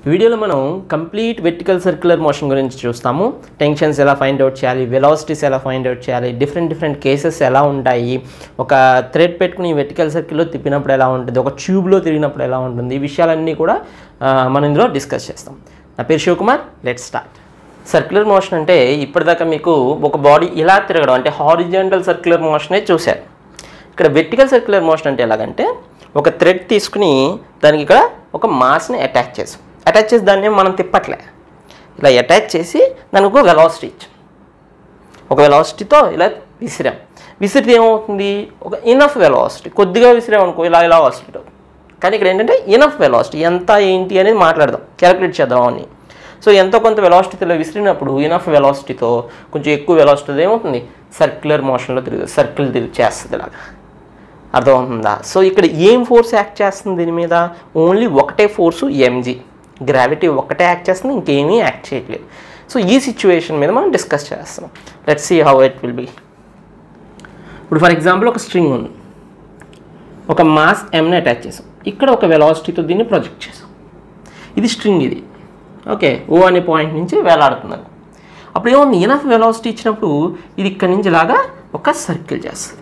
వీడియోలో మనం complete vertical circular motion గురించి చూస్తాము టెన్షన్స్ ఎలా ఫైండ్ అవుట్ చేయాలి వెలాసిటీస్ ఎలా ఫైండ్ అవుట్ చేయాలి డిఫరెంట్ డిఫరెంట్ కేసెస్ ఎలా ఉంటాయి ఒక థ్రెడ్ పెట్టుకుని వెర్టికల్ సర్కిల్లో తిప్పినప్పుడు ఎలా ఉంటుంది ఒక ట్యూబ్లో తిరిగినప్పుడు ఎలా ఉంటుంది ఈ విషయాలన్నీ కూడా ఆ, మనం ఇందులో డిస్కస్ చేస్తాం నా పేరు Shivakumar let start circular motion అంటే ఇప్పటిదాకా మీకు ఒక బాడీ ఇలా తిరగడం అంటే హారిజెంటల్ సర్క్యులర్ మోషనే చూశారు ఇక్కడ వెర్టికల్ సర్క్యులర్ మోషన్ అంటే ఎలాగంటే ఒక థ్రెడ్ తీసుకుని దానికి ఇక్కడ ఒక మాస్ని అటాచ్ చేసాం అటాచ్ చేసి దాన్ని మనం తిప్పట్లే ఇలా అటాచ్ చేసి దానికి ఒక వెలాసిటీ ఇచ్చాం ఒక వెలాసిటీతో ఇలా విసిరాం విసిరితే ఏమవుతుంది ఒక ఇనఫ్ వెలాసిటీ కొద్దిగా విసిరాం అనుకో ఇలా ఇలా వెలాసిటీ కానీ ఇక్కడ ఏంటంటే ఇనఫ్ వెలాసిటీ ఎంత ఏంటి అనేది మాట్లాడదాం క్యాలిక్యులేట్ చేద్దాం అని సో ఎంతో కొంత వెలాసిటీలో విసిరినప్పుడు ఇనఫ్ వెలాసిటీతో కొంచెం ఎక్కువ వెలాసిటీ ఏమవుతుంది సర్క్యులర్ మోషన్లో తిరుగుతుంది సర్కిల్ తిరిగి చేస్తుంది ఇలాగా అర్థమవుతుందా సో ఇక్కడ ఏం ఫోర్స్ యాక్ట్ చేస్తుంది దీని మీద ఓన్లీ ఒకటే ఫోర్సు ఎంజీ గ్రావిటీ ఒకటే యాక్ట్ చేస్తుంది ఇంకేమీ యాక్ట్ చేయట్లేదు సో ఈ సిచ్యువేషన్ మీద మనం డిస్కస్ చేస్తున్నాం let's see how it will be ఇప్పుడు ఫర్ ఎగ్జాంపుల్ ఒక స్ట్రింగ్ ఉంది ఒక మాస్ ఎంని అటాచ్ చేసాం ఇక్కడ ఒక వెలాసిటీతో దీన్ని ప్రొజెక్ట్ చేసాం ఇది స్ట్రింగ్ ఇది ఓకే ఓ అనే పాయింట్ నుంచి వేలాడుతున్నారు అప్పుడు ఏమో ఇనఫ్ వెలాసిటీ ఇచ్చినప్పుడు ఇది ఇక్కడి నుంచి ఇలాగా ఒక సర్కిల్ చేస్తుంది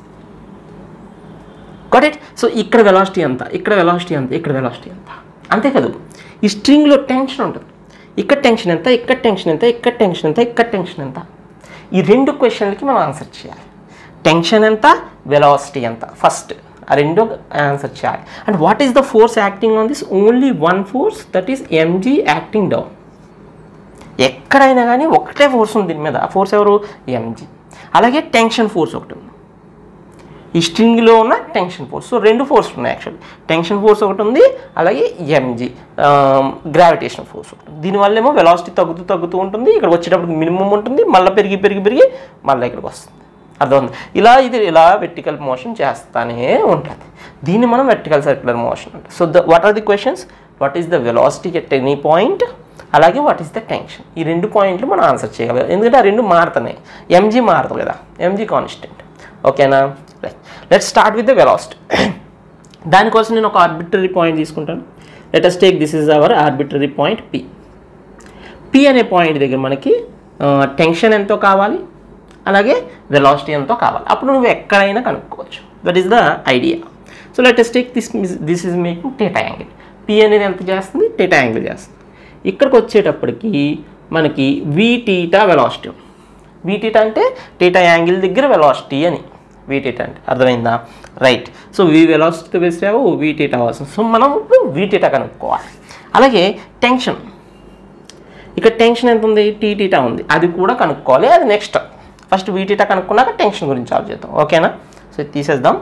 గాట్ ఇట్ సో ఇక్కడ వెలాసిటీ ఎంత ఇక్కడ వెలాసిటీ ఎంత ఇక్కడ వెలాసిటీ ఎంత అంతే కదా ఈ స్ట్రింగ్లో టెన్షన్ ఉంటుంది ఇక్కడ టెన్షన్ ఎంత ఇక్కడ టెన్షన్ ఎంత ఇక్కడ టెన్షన్ ఎంత ఇక్కడ టెన్షన్ ఎంత ఈ రెండు క్వశ్చన్లకి మనం ఆన్సర్ చేయాలి టెన్షన్ ఎంత వెలాసిటీ ఎంత ఫస్ట్ ఆ రెండు ఆన్సర్ చేయాలి and what is the force acting on this only one force that is MG acting down ఎక్కడైనా కానీ ఒకటే ఫోర్స్ ఉంది దీని మీద ఆ ఫోర్స్ ఎవరు ఎంజీ అలాగే టెన్షన్ ఫోర్స్ ఒకటి ఉంది ఈ స్ట్రింగ్లో ఉన్న టెన్షన్ ఫోర్స్ సో రెండు ఫోర్స్ ఉన్నాయి యాక్చువల్లీ టెన్షన్ ఫోర్స్ ఒకటి ఉంది అలాగే ఎంజీ గ్రావిటేషన్ ఫోర్స్ ఒకటి ఉంది దీనివల్ల ఏమో వెలాసిటీ తగ్గుతూ తగ్గుతూ ఉంటుంది ఇక్కడ వచ్చేటప్పుడు మినిమం ఉంటుంది మళ్ళీ పెరిగి పెరిగి పెరిగి మళ్ళీ ఇక్కడికి వస్తుంది అర్థమవుతుంది ఇలా ఇది ఇలా వెర్టికల్ మోషన్ చేస్తానే ఉంటుంది దీన్ని మనం వెర్టికల్ సర్క్యులర్ మోషన్ అంటే so the what are the questions what is the velocity at any point అలాగే వాట్ ఈస్ ద టెన్షన్ ఈ రెండు పాయింట్లు మనం ఆన్సర్ చేయగలం ఎందుకంటే ఆ రెండు మారుతున్నాయి ఎంజీ మారదు కదా ఎంజీ కాన్స్టెంట్ ఓకేనా right let start with the velocity దానికోసం నేను ఒక ఆర్బిటరీ పాయింట్ తీసుకుంటాను let us take this is our arbitrary point P P అనే పాయింట్ దగ్గర మనకి టెన్షన్ ఎంతో కావాలి అలాగే వెలాసిటీ ఎంతో కావాలి అప్పుడు నువ్వు ఎక్కడైనా కనుక్కోవచ్చు that is the idea so let us take this this is making theta angle P అనేది ఎంత చేస్తుంది టేటా యాంగిల్ చేస్తుంది ఇక్కడికి వచ్చేటప్పటికి మనకి V theta velocity V theta అంటే టీటా యాంగిల్ దగ్గర వెలాసిటీ అని వి టీటా అంటే అర్థమైందా రైట్ సో వి వెలాసిటీతో వేసావు వి టీటా వస్తుంది సో మనం ఇప్పుడు వి టీటా కనుక్కోవాలి అలాగే టెన్షన్ ఇక్కడ టెన్షన్ ఎంత ఉంది టీటీటా ఉంది అది కూడా కనుక్కోవాలి అది నెక్స్ట్ ఫస్ట్ వీటీటా కనుక్కున్నాక టెన్షన్ గురించి ఆలోచిద్దాం ఓకేనా సో ఇది తీసేద్దాం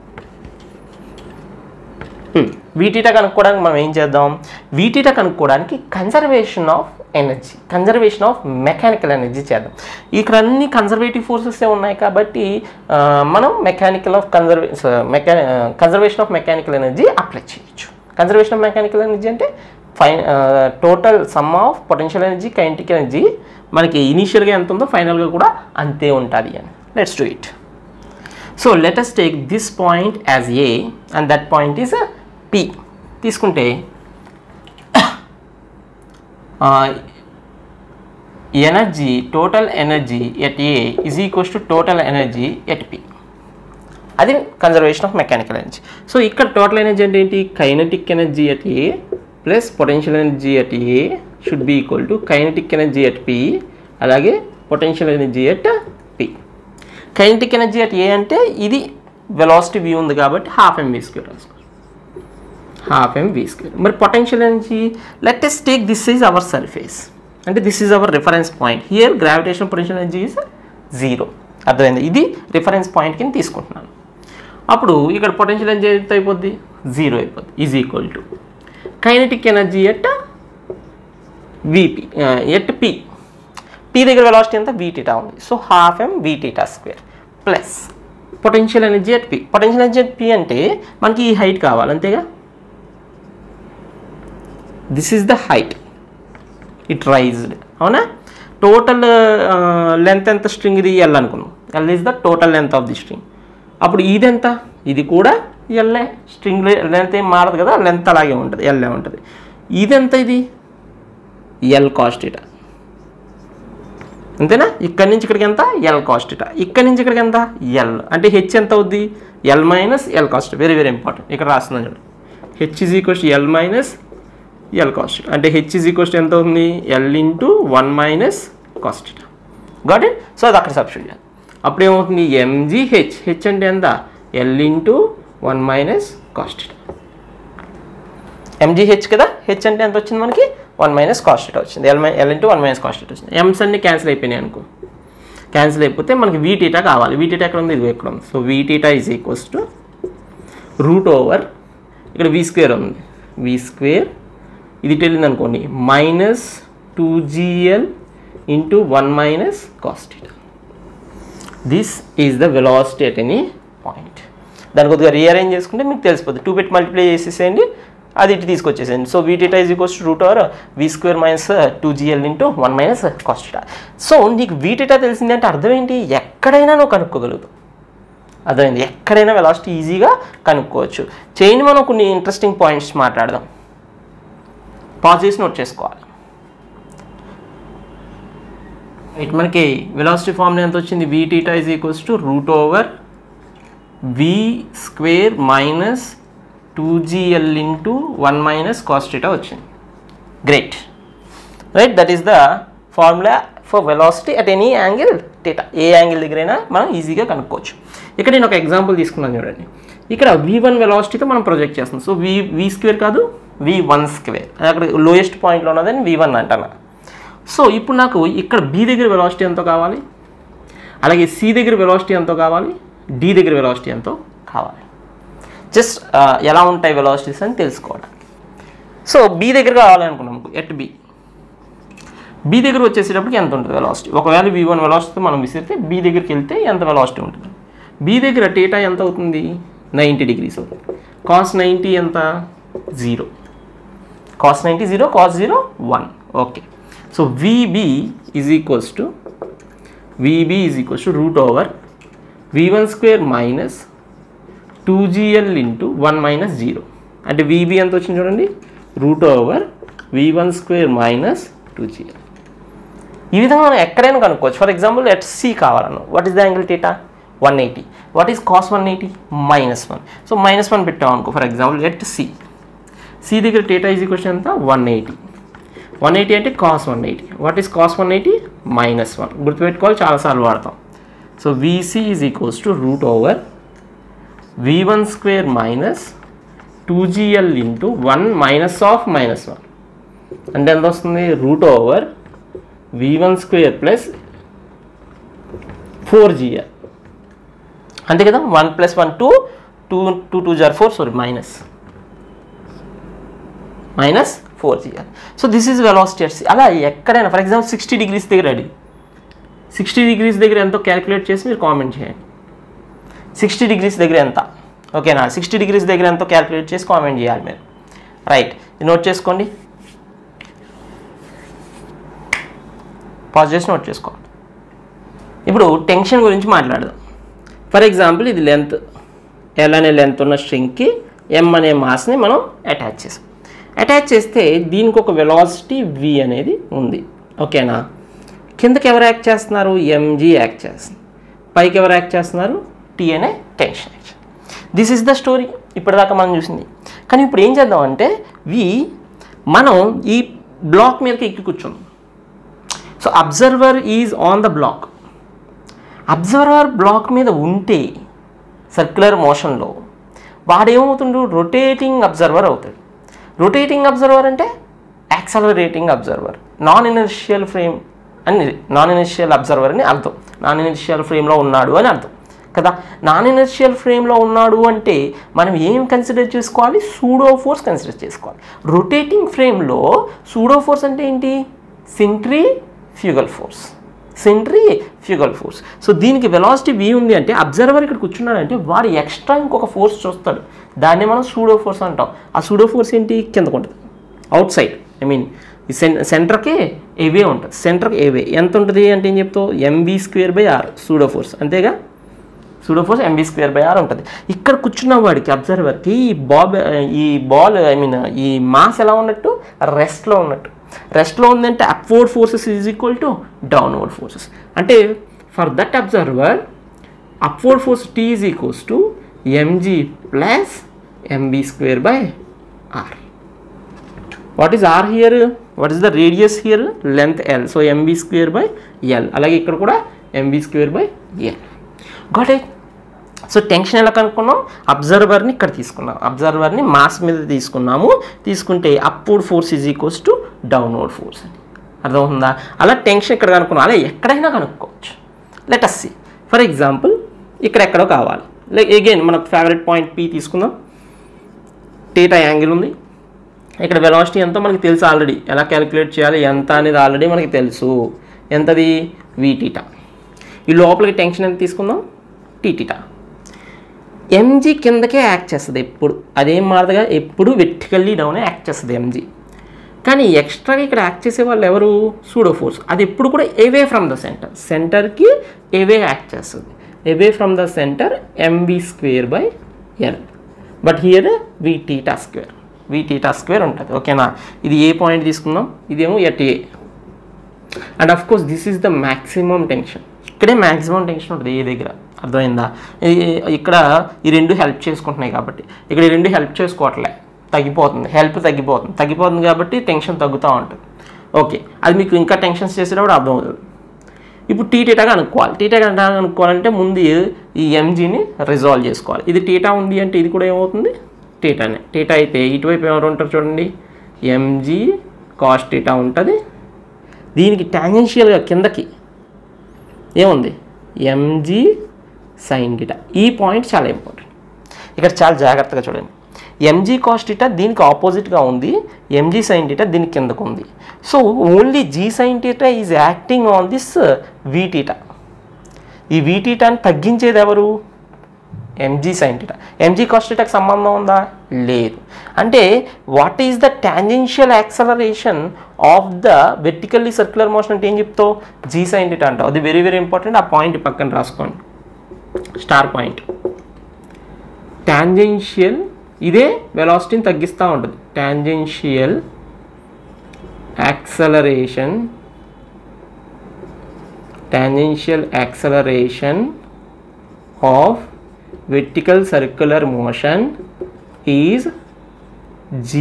వీటీటా కనుక్కోవడానికి మనం ఏం చేద్దాం వీటీటా కనుక్కోవడానికి conservation of energy conservation of mechanical energy చేద్దాం ఇక్కడ అన్ని కన్జర్వేటివ్ ఫోర్సెస్ ఉన్నాయి కాబట్టి ఆ, మనం mechanical of conserve mecha conservation of mechanical energy apply చేయొచ్చు కన్జర్వేషన్ ఆఫ్ మెకానికల్ ఎనర్జీ అంటే fine total sum of potential energy kinetic energy మనకి ఇనీషియల్గా ఎంత ఉందో ఫైనల్గా కూడా అంతే ఉంటుంది అని let's do it so let us take this point as A and that point is P తీసుకుంటే energy total energy at A is equals to total energy at P అది conservation of mechanical energy so ఇక్కడ total energy అంటే ఏంటి kinetic energy at A plus potential energy at A should be equal to kinetic energy at P అలాగే potential energy at P kinetic energy at A అంటే ఇది velocity V ఉంది కాబట్టి half M V square రాసుకో half M V square మరి potential energy let us take this is our surface అంటే this is our reference point here gravitation potential energy is zero అర్థమైంది ఇది reference point కింద తీసుకుంటున్నాను అప్పుడు ఇక్కడ పొటెన్షియల్ ఎనర్జీ ఎంత అయిపోద్ది జీరో అయిపోద్ది is equal to kinetic energy at V P at P P దగ్గర వెలాసిటీ ఎంత వీటీటా ఉంది so half M V theta square plus potential energy at P potential energy at P అంటే మనకి ఈ హైట్ కావాలి అంతేగా this is the height it raised అవునా total length ఎంత స్ట్రింగ్ ఇది ఎల్ అనుకుందాం L is the total length of the string అప్పుడు ఇది ఎంత ఇది కూడా ఎల్ఏ స్ట్రింగ్ లెంత్ ఏం మారదు కదా లెంత్ అలాగే ఉంటుంది ఎల్ఏ ఉంటుంది ఇది ఎంత ఇది ఎల్ కాస్టిటా అంతేనా ఇక్కడి నుంచి ఇక్కడికి ఎంత ఎల్ కాస్టిటా ఇక్కడి నుంచి ఇక్కడికి ఎంత ఎల్ అంటే హెచ్ ఎంత అవుద్ది L minus L cos very very important ఇక్కడ రాస్తున్నాను చూడండి H is equals L minus L cos అంటే హెచ్ ఈజ్ ఈక్వల్స్ ఎంత అవుతుంది L into one minus cos theta got it so అది అక్కడ సబ్స్టిట్యూట్ చేయాలి అప్పుడు ఏమవుతుంది ఎంజీ హెచ్ హెచ్ అంటే ఎంత L into one minus cos theta MGH కదా హెచ్ అంటే ఎంత వచ్చింది మనకి వన్ మైనస్ కాస్ట్ వచ్చింది L L into one minus cos వచ్చింది ఎమ్స్ అన్ని క్యాన్సిల్ అయిపోయినాయి అనుకో క్యాన్సిల్ అయిపోతే మనకి వీటీటా కావాలి వీటీటా ఎక్కడ ఉంది ఇది ఎక్కడ ఉంది so V theta is equals to root over ఇక్కడ వి స్క్వేర్ ఉంది వి స్క్వేర్ ఇది తెలియదు అనుకోండి minus two GL into one minus cos this is the velocity at any point దాన్ని కొద్దిగా రీఅరేంజ్ చేసుకుంటే మీకు తెలిసిపోతుంది టూ పెట్టి మల్టిప్లై చేసేసేయండి అది ఇటు తీసుకొచ్చేసేయండి so V theta is equals root over V square minus two GL into one minus cos theta so నీకు వీటీటా తెలిసింది అంటే అర్థం ఏంటి ఎక్కడైనా నువ్వు కనుక్కోగలుగుతావు అర్థమైంది ఎక్కడైనా వెలాసిటీ ఈజీగా కనుక్కోవచ్చు చేయండి మనం కొన్ని ఇంట్రెస్టింగ్ పాయింట్స్ మాట్లాడదాం పాజ్ చేసి నోట్ చేసుకోవాలి రైట్ మనకి వెలాసిటీ ఫార్ములా ఎంత వచ్చింది V theta is equals to root over V square minus two GL into one minus cos theta వచ్చింది great right that is the formula for velocity at any angle theta ఏ angle దగ్గరైనా మనం ఈజీగా కనుక్కోవచ్చు ఇక్కడ నేను ఒక ఎగ్జాంపుల్ తీసుకున్నాను చూడండి ఇక్కడ వి వన్ వెలాసిటీతో మనం ప్రొజెక్ట్ చేస్తాం సో వి వి స్క్వేర్ కాదు వి వన్ స్క్వేర్ అక్కడ లోయెస్ట్ పాయింట్లో ఉన్నదని వి వన్ అంటాను సో ఇప్పుడు నాకు ఇక్కడ బి దగ్గర వెలాసిటీ ఎంతో కావాలి అలాగే సి దగ్గర వెలాసిటీ ఎంతో కావాలి డి దగ్గర వెలాసిటీ ఎంతో కావాలి జస్ట్ ఎలా ఉంటాయి వెలాసిటీస్ అని తెలుసుకోవడానికి సో బి దగ్గర కావాలనుకున్నాం ఎట్ బి బి దగ్గర వచ్చేసేటప్పటికి ఎంత ఉంటుంది వెలాసిటీ ఒకవేళ వి వన్ వెలాసిటీతో మనం విసిరితే బి దగ్గరికి వెళ్తే ఎంత వెలాసిటీ ఉంటుంది బి దగ్గర టీటా ఎంత అవుతుంది నైంటీ డిగ్రీస్ అవుతుంది కాస్ నైంటీ ఎంత zero cos ninety zero cos zero one okay so VB is equals to VB is equals to root over V one square minus two GL into one minus zero అంటే VB ఎంత వచ్చింది చూడండి root over V one square minus two GL ఈ విధంగా మనం ఎక్కడైనా కనుక్కోవచ్చు for example at C కావాలను what is the angle theta one eighty what is cos one eighty minus one so minus one పెట్టాం అనుకో for example at C C దగ్గర theta is equals ఎంత వన్ ఎయిటీ వన్ ఎయిటీ అంటే cos one eighty what is cos one eighty minus one గుర్తుపెట్టుకోవాలి చాలాసార్లు వాడతాం so VC is equals to root over V one square minus two GL into one minus of minus one అంటే ఎంత వస్తుంది root over V one square plus four GL అంతే కదా one plus one two two two two జార్ four sorry minus minus four GL so this is velocity అలా ఎక్కడైనా for example sixty degrees దగ్గర అడి సిక్స్టీ డిగ్రీస్ దగ్గర ఎంతో calculate చేసి మీరు కామెంట్ చేయండి సిక్స్టీ డిగ్రీస్ దగ్గర ఎంత ఓకేనా సిక్స్టీ డిగ్రీస్ దగ్గర ఎంతో క్యాలిక్యులేట్ చేసి కామెంట్ చేయాలి మీరు రైట్ నోట్ చేసుకోండి పాజ్ చేసి నోట్ చేసుకోండి ఇప్పుడు టెన్షన్ గురించి మాట్లాడదాం ఫర్ ఎగ్జాంపుల్ ఇది లెంత్ ఎల్ అనే లెంత్ ఉన్న స్ట్రింగ్కి ఎం అనే మాస్ని మనం అటాచ్ చేసాం అటాచ్ చేస్తే దీనికి ఒక వెలాసిటీ వి అనేది ఉంది ఓకేనా కిందకి ఎవరు యాక్ట్ చేస్తున్నారు ఎంజీ యాక్ట్ చేస్తుంది పైకి ఎవరు యాక్ట్ చేస్తున్నారు టీ అనే tension action this is the story ఇప్పటిదాకా మనం చూసింది కానీ ఇప్పుడు ఏం చేద్దామంటే వి మనం ఈ బ్లాక్ మీదకి ఎక్కి కూర్చున్నాం so observer is on the block observer block మీద ఉంటే సర్క్యులర్ మోషన్లో వాడేమవుతుండు రొటేటింగ్ అబ్జర్వర్ అవుతాడు రొటేటింగ్ అబ్జర్వర్ అంటే accelerating observer non inertial frame అని నాన్ ఇనర్షియల్ అబ్జర్వర్ అని అర్థం నాన్ ఇనర్షియల్ ఫ్రేమ్లో ఉన్నాడు అని అర్థం కదా నాన్ ఇనర్షియల్ ఫ్రేమ్లో ఉన్నాడు అంటే మనం ఏం కన్సిడర్ చేసుకోవాలి సూడో ఫోర్స్ కన్సిడర్ చేసుకోవాలి రొటేటింగ్ ఫ్రేమ్లో సూడో ఫోర్స్ అంటే ఏంటి centrifugal force centrifugal force so దీనికి వెలాసిటీ వి ఉంది అంటే అబ్జర్వర్ ఇక్కడ కూర్చున్నాడంటే వాడు ఎక్స్ట్రా ఇంకొక ఫోర్స్ చూస్తాడు దాన్ని మనం సూడో ఫోర్స్ అంటాం ఆ సూడో ఫోర్స్ ఏంటి కిందకు ఉంటుంది అవుట్ సైడ్ ఐ మీన్ ఈ సెన్ సెంటర్కి ఏవే ఉంటుంది సెంటర్కి ఏవే ఎంత ఉంటుంది అంటే ఏం చెప్తావు MB square by R pseudo force అంతేగా pseudo force MB square by R ఉంటుంది ఇక్కడ కూర్చున్న వాడికి అబ్జర్వర్కి ఈ బాబ్ ఈ బాల్ ఐ మీన్ ఈ మాస్ ఎలా ఉన్నట్టు రెస్ట్లో ఉన్నట్టు రెస్ట్లో ఉందంటే upward forces is equal to downward forces అంటే for that observer upward force T is equals to mg plus mb square by r. What is r here? What is the radius here? Length L. So mb square by L. అలాగే ఇక్కడ కూడా mb square by L. Got it? So tension ఎలా కనుక్కున్నాం అబ్జర్వర్ని ఇక్కడ తీసుకున్నాం అబ్జర్వర్ని mass మీద తీసుకున్నాము తీసుకుంటే upward force is equals to downward force అని అర్థమవుతుందా అలా టెన్షన్ ఇక్కడ కనుక్కున్నాం అలా ఎక్కడైనా కనుక్కోవచ్చు let us see for example ఇక్కడ ఎక్కడో కావాలి లైక్ అగైన్ మన ఫేవరెట్ పాయింట్ పి తీసుకుందాం టీటా యాంగిల్ ఉంది ఇక్కడ వెలాసిటీ ఎంతో మనకి తెలుసు ఆల్రెడీ ఎలా క్యాలిక్యులేట్ చేయాలి ఎంత అనేది ఆల్రెడీ మనకి తెలుసు ఎంతది వీటీటా ఈ లోపలికి టెన్షన్ ఎంత తీసుకుందాం టీటీటా ఎంజీ కిందకే యాక్ట్ చేస్తుంది ఎప్పుడు అదేం మారదుగా ఎప్పుడు వెర్టికల్లీ డౌన్ యాక్ట్ చేస్తుంది ఎంజీ కానీ ఎక్స్ట్రాగా ఇక్కడ యాక్ట్ చేసే వాళ్ళు ఎవరు సూడో ఫోర్స్ అది ఎప్పుడు కూడా అవే ఫ్రమ్ ద సెంటర్ సెంటర్కి అవే యాక్ట్ చేస్తుంది away from the centre MV square by L but here V theta square V theta square ఉంటుంది ఓకేనా ఇది ఏ పాయింట్ తీసుకుందాం ఇదేమో at A and of course this is the maximum tension ఇక్కడే maximum tension ఉంటుంది A దగ్గర అర్థమైందా ఈ- ఇక్కడ ఈ రెండు హెల్ప్ చేసుకుంటున్నాయి కాబట్టి ఇక్కడ ఈ రెండు హెల్ప్ చేసుకోవట్లే తగ్గిపోతుంది హెల్ప్ తగ్గిపోతుంది తగ్గిపోతుంది కాబట్టి టెన్షన్ తగ్గుతూ ఉంటుంది ఓకే అది మీకు ఇంకా టెన్షన్స్ చేసేటప్పుడు అర్థమవుతుంది ఇప్పుడు టీటేటాగా అనుకోవాలి టీటా అనుకోవాలంటే ముందు ఈ ఎంజీని రిజాల్వ్ చేసుకోవాలి ఇది టీటా ఉంది అంటే ఇది కూడా ఏమవుతుంది టీటానే టీటా అయితే ఇటువైపు ఎవరు ఉంటారు చూడండి ఎంజీ కాస్ట్ టీటా ఉంటుంది దీనికి టాంజెన్షియల్గా కిందకి ఏముంది ఎంజీ సైన్ టీటా ఈ పాయింట్ చాలా ఇంపార్టెంట్ ఇక్కడ చాలా జాగ్రత్తగా చూడండి ఎంజీ కాస్ట్ టీటా దీనికి ఆపోజిట్గా ఉంది ఎంజీ సైన్ టీటా దీనికి కిందకు ఉంది so only G sine theta is acting on this V theta ఈ వి టీటాని తగ్గించేది ఎవరు MG sine theta MG cos టీటాకి సంబంధం ఉందా లేదు అంటే what is the tangential acceleration of the vertically circular motion అంటే ఏం చెప్తావు జీ సైన్ టీటా అంటావు అది వెరీ వెరీ ఇంపార్టెంట్ ఆ పాయింట్ పక్కన రాసుకోండి స్టార్ పాయింట్ టాంజెన్షియల్ ఇదే వెలాసిటీని తగ్గిస్తూ ఉంటుంది tangential acceleration tangential acceleration of vertical circular motion is g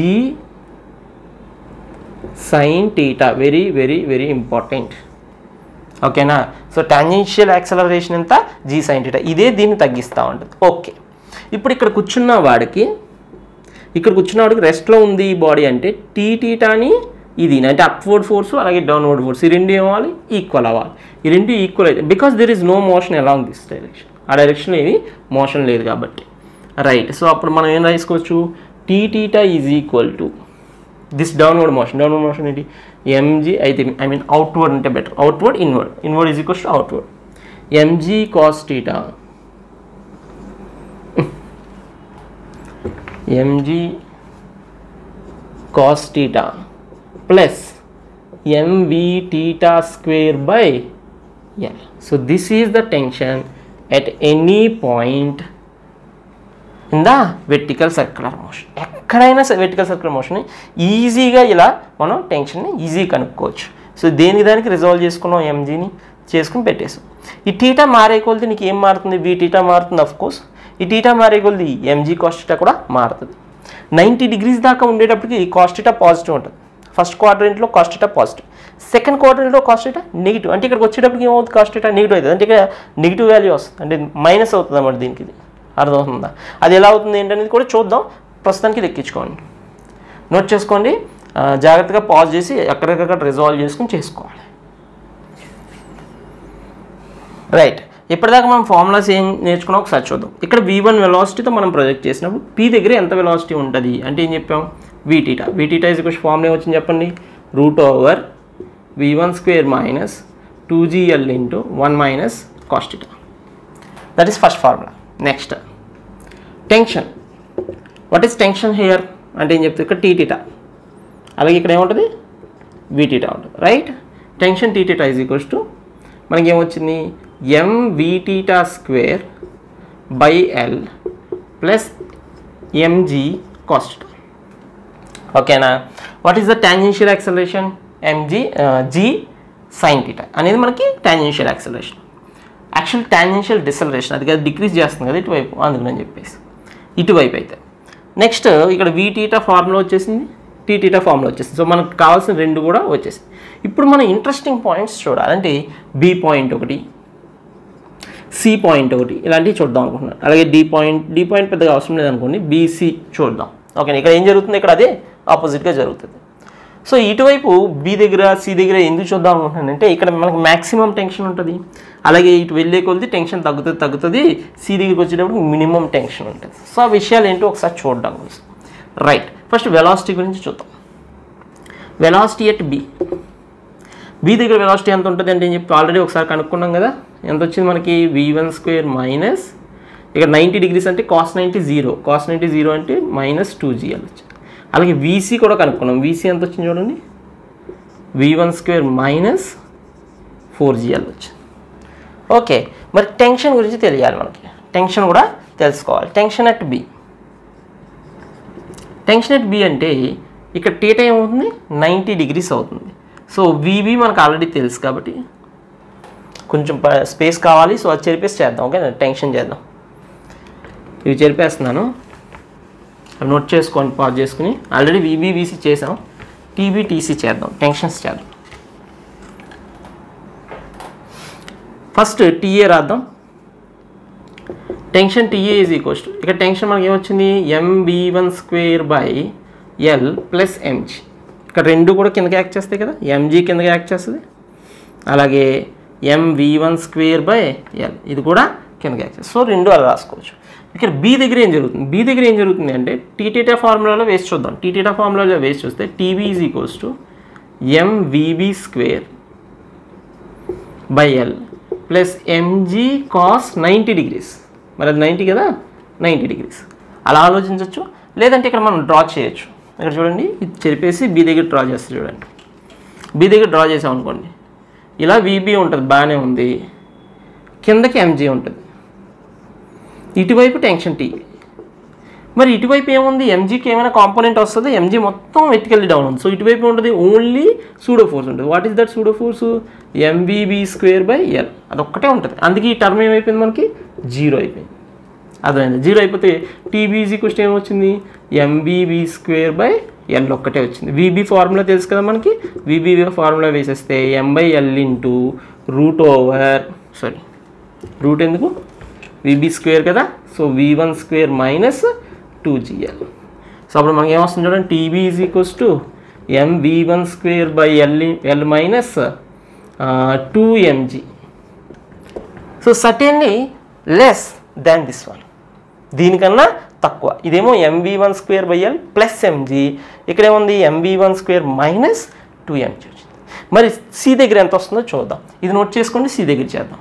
sin theta very very very important ఓకేనా సో టాంజెన్షియల్ యాక్సలరేషన్ ఎంత జీ సైన్ టీటా ఇదే దీన్ని తగ్గిస్తూ ఉంటుంది ఓకే ఇప్పుడు ఇక్కడ కూర్చున్న వాడికి ఇక్కడ కూర్చున్న వాడికి రెస్ట్లో ఉంది ఈ బాడీ అంటే టీ టీటాని ఇది అంటే అప్వర్డ్ ఫోర్స్ అలాగే డౌన్వర్డ్ ఫోర్స్ ఈ రెండు ఏమవ్వాలి ఈక్వల్ అవ్వాలి ఈ రెండు ఈక్వల్ అయితే because there is no motion along this direction ఆ డైరెక్షన్లో ఏమి మోషన్ లేదు కాబట్టి రైట్ సో అప్పుడు మనం ఏం రాసుకోవచ్చు T theta is equal to this downward motion downward motion ఏంటి ఎంజీ అయితే ఐ మీన్ అవుట్వర్డ్ అంటే better outward inward inward is equals to outward MG cos theta MG cos theta plus MV theta square by L so this is the tension at any point in the vertical circular motion ఎక్కడైనా vertical circular motion ఈజీగా ఇలా మనం టెన్షన్ని easy కనుక్కోవచ్చు so దేని దానికి resolve చేసుకున్నాం ఎంజీని చేసుకుని పెట్టేసాం ఈ టీటా మారే కొలిది నీకు ఏం మారుతుంది వి టీటా మారుతుంది అఫ్ కోర్స్ ఈ టీటా మారే కొలిది ఎంజీ కాస్టిటా కూడా మారుతుంది నైంటీ డిగ్రీస్ దాకా ఉండేటప్పటికి ఈ కాస్టిటా పాజిటివ్ ఉంటుంది ఫస్ట్ క్వాడ్రెంట్లో కాస్టిటా పాజిటివ్ సెకండ్ క్వాడ్రెంట్లో కాస్టిటా నెగిటివ్ అంటే ఇక్కడికి వచ్చేటప్పటికి ఏమవుతుంది కాస్టిటా నెగిటివ్ అవుతుంది అంటే ఇక్కడ నెగిటివ్ వాల్యూ వస్తుంది అంటే మైనస్ అవుతుంది అన్నమాట దీనికి ఇది అర్థమవుతుందా అది ఎలా అవుతుంది ఏంటనేది కూడా చూద్దాం ప్రస్తుతానికి లెక్కించుకోండి నోట్ చేసుకోండి ఆ, జాగ్రత్తగా పాజ్ చేసి ఎక్కడికక్కడ రిజాల్వ్ చేసుకుని చేసుకోవాలి రైట్ ఇప్పటిదాకా మనం ఫార్ములాస్ ఏం నేర్చుకున్నాం ఒకసారి చూద్దాం ఇక్కడ వి వన్ వెలాసిటీతో మనం ప్రొజెక్ట్ చేసినప్పుడు పీ దగ్గర ఎంత వెలాసిటీ ఉంటుంది అంటే ఏం చెప్పాం V theta V theta is question formula వచ్చింది చెప్పండి root over V one square minus two GL into one minus cos theta that is first formula next tension what is tension here అంటే ఏం చెప్తుంది ఇక్కడ టీటీటా అలాగే ఇక్కడ ఏముంటుంది వీటీటా ఉంటుంది right tension T theta is equals to మనకి ఏమొచ్చింది M V theta square by L plus MG cos ఓకేనా what is the tangential acceleration MG G sine theta అనేది మనకి tangential acceleration actual tangential deceleration అది కదా డిక్రీజ్ చేస్తుంది కదా ఇటువైపు అందుకని చెప్పేసి ఇటువైపు అయితే నెక్స్ట్ ఇక్కడ వి టీటా ఫార్ములా వచ్చేసింది టీ టీటా ఫార్ములా వచ్చేసింది సో మనకు కావాల్సిన రెండు కూడా వచ్చేసింది ఇప్పుడు మనం ఇంట్రెస్టింగ్ పాయింట్స్ చూడాలంటే బి పాయింట్ ఒకటి సి పాయింట్ ఒకటి ఇలాంటివి చూద్దాం అనుకుంటున్నాను అలాగే డి పాయింట్ డి పాయింట్ పెద్దగా అవసరం లేదనుకోండి బీసీ చూద్దాం ఓకే ఇక్కడ ఏం జరుగుతుంది ఇక్కడ అదే ఆపోజిట్గా జరుగుతుంది సో ఇటువైపు బి దగ్గర సి దగ్గర ఎందుకు చూద్దాం అనుకుంటున్నానంటే ఇక్కడ మనకి మ్యాక్సిమం టెన్షన్ ఉంటుంది అలాగే ఇటు వెళ్ళే కొద్ది టెన్షన్ తగ్గుతుంది తగ్గుతుంది సి దగ్గరికి వచ్చేటప్పుడు మినిమం టెన్షన్ ఉంటుంది సో ఆ విషయాలు ఏంటో ఒకసారి చూడడం కోసం రైట్ ఫస్ట్ వెలాసిటీ గురించి చూద్దాం వెలాసిటీ ఎట్ బి బి దగ్గర వెలాసిటీ ఎంత ఉంటుంది అంటే అని చెప్పి ఆల్రెడీ ఒకసారి కనుక్కున్నాం కదా ఎంత వచ్చింది మనకి వి వన్ స్క్వేర్ మైనస్ ఇక్కడ నైంటీ డిగ్రీస్ అంటే cos ninety zero cos ninety zero అంటే మైనస్ టూ జిఎల్ వచ్చింది అలాగే వీసీ కూడా కనుక్కున్నాం వీసీ ఎంత వచ్చింది చూడండి V one square minus four GL వచ్చింది ఓకే మరి టెన్షన్ గురించి తెలియాలి మనకి టెన్షన్ కూడా తెలుసుకోవాలి tension at B tension at B అంటే ఇక్కడ టీటా ఏమవుతుంది నైంటీ డిగ్రీస్ అవుతుంది సో వీబీ మనకు ఆల్రెడీ తెలుసు కాబట్టి కొంచెం స్పేస్ కావాలి సో అది చెరిపేసి చేద్దాం ఓకే టెన్షన్ చేద్దాం ఇవి చెరిపేస్తున్నాను అవి నోట్ చేసుకోండి పాజ్ చేసుకుని ఆల్రెడీ వీబీవీసీ చేసాం టీబీటీసీ చేద్దాం టెన్షన్స్ చేద్దాం ఫస్ట్ టీఏ రాద్దాం tension TA is equals to ఇక్కడ టెన్షన్ మనకి ఏమొచ్చింది MV one square by L plus MG ఇక్కడ రెండు కూడా కిందకి యాక్ట్ చేస్తాయి కదా ఎంజీ కిందకి యాక్ట్ చేస్తుంది అలాగే MV one square by L ఇది కూడా కిందకి యాక్ట్ చేస్తుంది సో రెండు అలా రాసుకోవచ్చు ఇక్కడ బి దగ్గర ఏం జరుగుతుంది బి దగ్గర ఏం జరుగుతుంది అంటే టీటీటా ఫార్ములాలో వేసి చూద్దాం టీటీటా ఫార్ములాలో వేసి చూస్తే TB is equals to MVB square by L plus MG cos ninety degrees మరి అది నైంటీ కదా నైంటీ డిగ్రీస్ అలా ఆలోచించవచ్చు లేదంటే ఇక్కడ మనం డ్రా చేయొచ్చు ఇక్కడ చూడండి ఇది చెరిపేసి బి దగ్గర డ్రా చేస్తే చూడండి బి దగ్గర డ్రా చేసాం అనుకోండి ఇలా వీబీ ఉంటుంది బాగానే ఉంది కిందకి ఎంజీ ఉంటుంది ఇటువైపు టెన్షన్ టీ మరి ఇటువైపు ఏముంది ఎంజీకి ఏమైనా కాంపోనెంట్ వస్తుంది ఎంజీ మొత్తం వెతికెళ్ళి డౌన్ ఉంది సో ఇటువైపు ఉంటుంది ఓన్లీ సూడో ఫోర్స్ ఉంటుంది what is that pseudo force MVB square by L అదొక్కటే ఉంటుంది అందుకే ఈ టర్మ్ ఏమైపోయింది మనకి జీరో అయిపోయింది అర్థమైంది జీరో అయిపోతే టీబీజీ క్వశ్చన్ ఏమొచ్చింది ఎంబీబీ స్క్వేర్ బై ఎల్ ఒక్కటే వచ్చింది వీబీ ఫార్ములా తెలుసు కదా మనకి వీబీ ఫార్ములా వేసేస్తే M by L into root over sorry root ఎందుకు వీబీ స్క్వేర్ కదా so V one square minus two GL so అప్పుడు మనకి ఏమొస్తుంది చూడండి TB is equals to M V one square by L L minus two MG so suddenly less than this one దీనికన్నా తక్కువ ఇదేమో MV one square by L plus MG ఇక్కడ ఏముంది MV one square minus two MG వచ్చింది మరి C దగ్గర ఎంత వస్తుందో చూద్దాం ఇది నోట్ చేసుకోండి సి దగ్గర చేద్దాం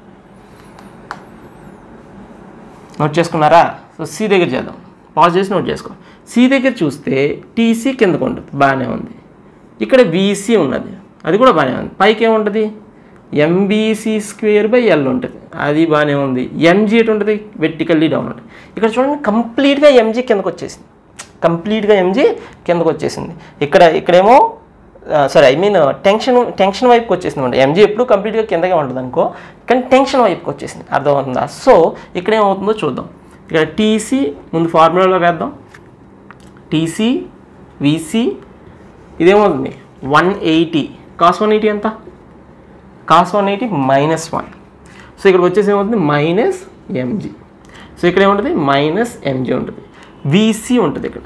నోట్ చేసుకున్నారా సో సి దగ్గర చేద్దాం పాజ్ చేసి నోట్ చేసుకో సి దగ్గర చూస్తే టీసీ కిందకు ఉంటుంది బాగానే ఉంది ఇక్కడ బీసీ ఉన్నది అది కూడా బాగానే ఉంది పైకి ఏముంటుంది ఎంబీసీ స్క్వేర్ బై ఎల్ ఉంటుంది అది బాగానే ఉంది ఎంజీ ఎటు ఉంటుంది వెర్టికల్లీ డౌన్ ఉంటుంది ఇక్కడ చూడండి కంప్లీట్గా ఎంజీ కిందకు వచ్చేసింది కంప్లీట్గా ఎంజీ కిందకు వచ్చేసింది ఇక్కడ ఇక్కడేమో sorry I mean tension tension వైపుకి వచ్చేసింది అనమాట ఎంజీ ఎప్పుడు కంప్లీట్గా కిందగా ఉంటుంది అనుకో కానీ టెన్షన్ వైపుకి వచ్చేసింది అర్థమవుతుందా సో ఇక్కడ ఏమవుతుందో చూద్దాం ఇక్కడ టీసీ ముందు ఫార్ములాలో వేద్దాం టీసీ వీసీ ఇదేమవుతుంది one eighty cos one eighty ఎంత cos one eighty minus one so ఇక్కడికి వచ్చేసి ఏమవుతుంది మైనస్ ఎంజీ సో ఇక్కడ ఏముంటుంది మైనస్ ఎంజీ ఉంటుంది వీసీ ఉంటుంది ఇక్కడ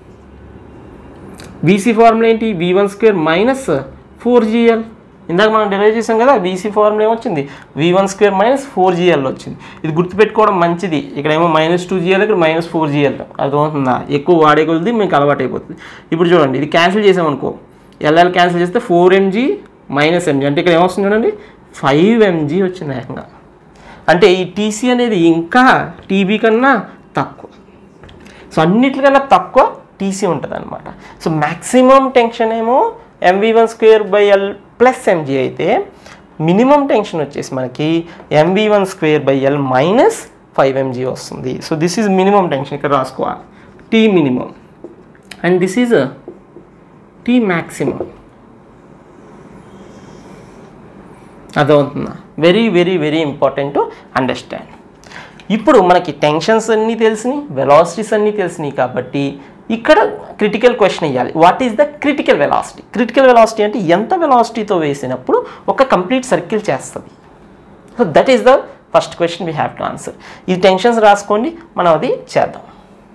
వీసీ ఫార్ములా ఏంటి V one square minus four GL ఇందాక మనం డెరైవ్ చేసాం కదా వీసీ ఫార్ములా ఏమొచ్చింది V one square minus four GL వచ్చింది ఇది గుర్తుపెట్టుకోవడం మంచిది ఇక్కడ ఏమో మైనస్ టూ జిఎల్ ఇక్కడ మైనస్ ఫోర్ జిఎల్ అర్థమవుతుందా ఎక్కువ వాడే కొద్ది మీకు అలవాటు అయిపోతుంది ఇప్పుడు చూడండి ఇది క్యాన్సిల్ చేసామనుకో ఎల్ఎల్ క్యాన్సిల్ చేస్తే ఫోర్ ఎంజీ మైనస్ ఎంజీ అంటే ఇక్కడ ఏమొస్తుంది చూడండి ఫైవ్ ఎంజీ వచ్చింది ఏకంగా అంటే ఈ టీసీ అనేది ఇంకా టీబీ కన్నా తక్కువ సో అన్నిటికన్నా తక్కువ టీసీ ఉంటుంది అనమాట సో మ్యాక్సిమం టెన్షన్ ఏమో MV one square by L plus MG అయితే మినిమం టెన్షన్ వచ్చేసి మనకి MV one square by L minus five MG వస్తుంది so this is minimum tension ఇక్కడ రాసుకోవాలి T minimum and this is T maximum అర్థమవుతుందా very very very important to understand ఇప్పుడు మనకి tensions అన్నీ తెలిసినాయి వెలాసిటీస్ అన్నీ తెలిసినాయి కాబట్టి ఇక్కడ క్రిటికల్ క్వశ్చన్ ఇవ్వాలి what is the critical velocity critical velocity అంటే ఎంత వెలాసిటీతో వేసినప్పుడు ఒక కంప్లీట్ సర్కిల్ చేస్తుంది so that is the first question we have to answer ఈ టెన్షన్స్ రాసుకోండి మనం అది చేద్దాం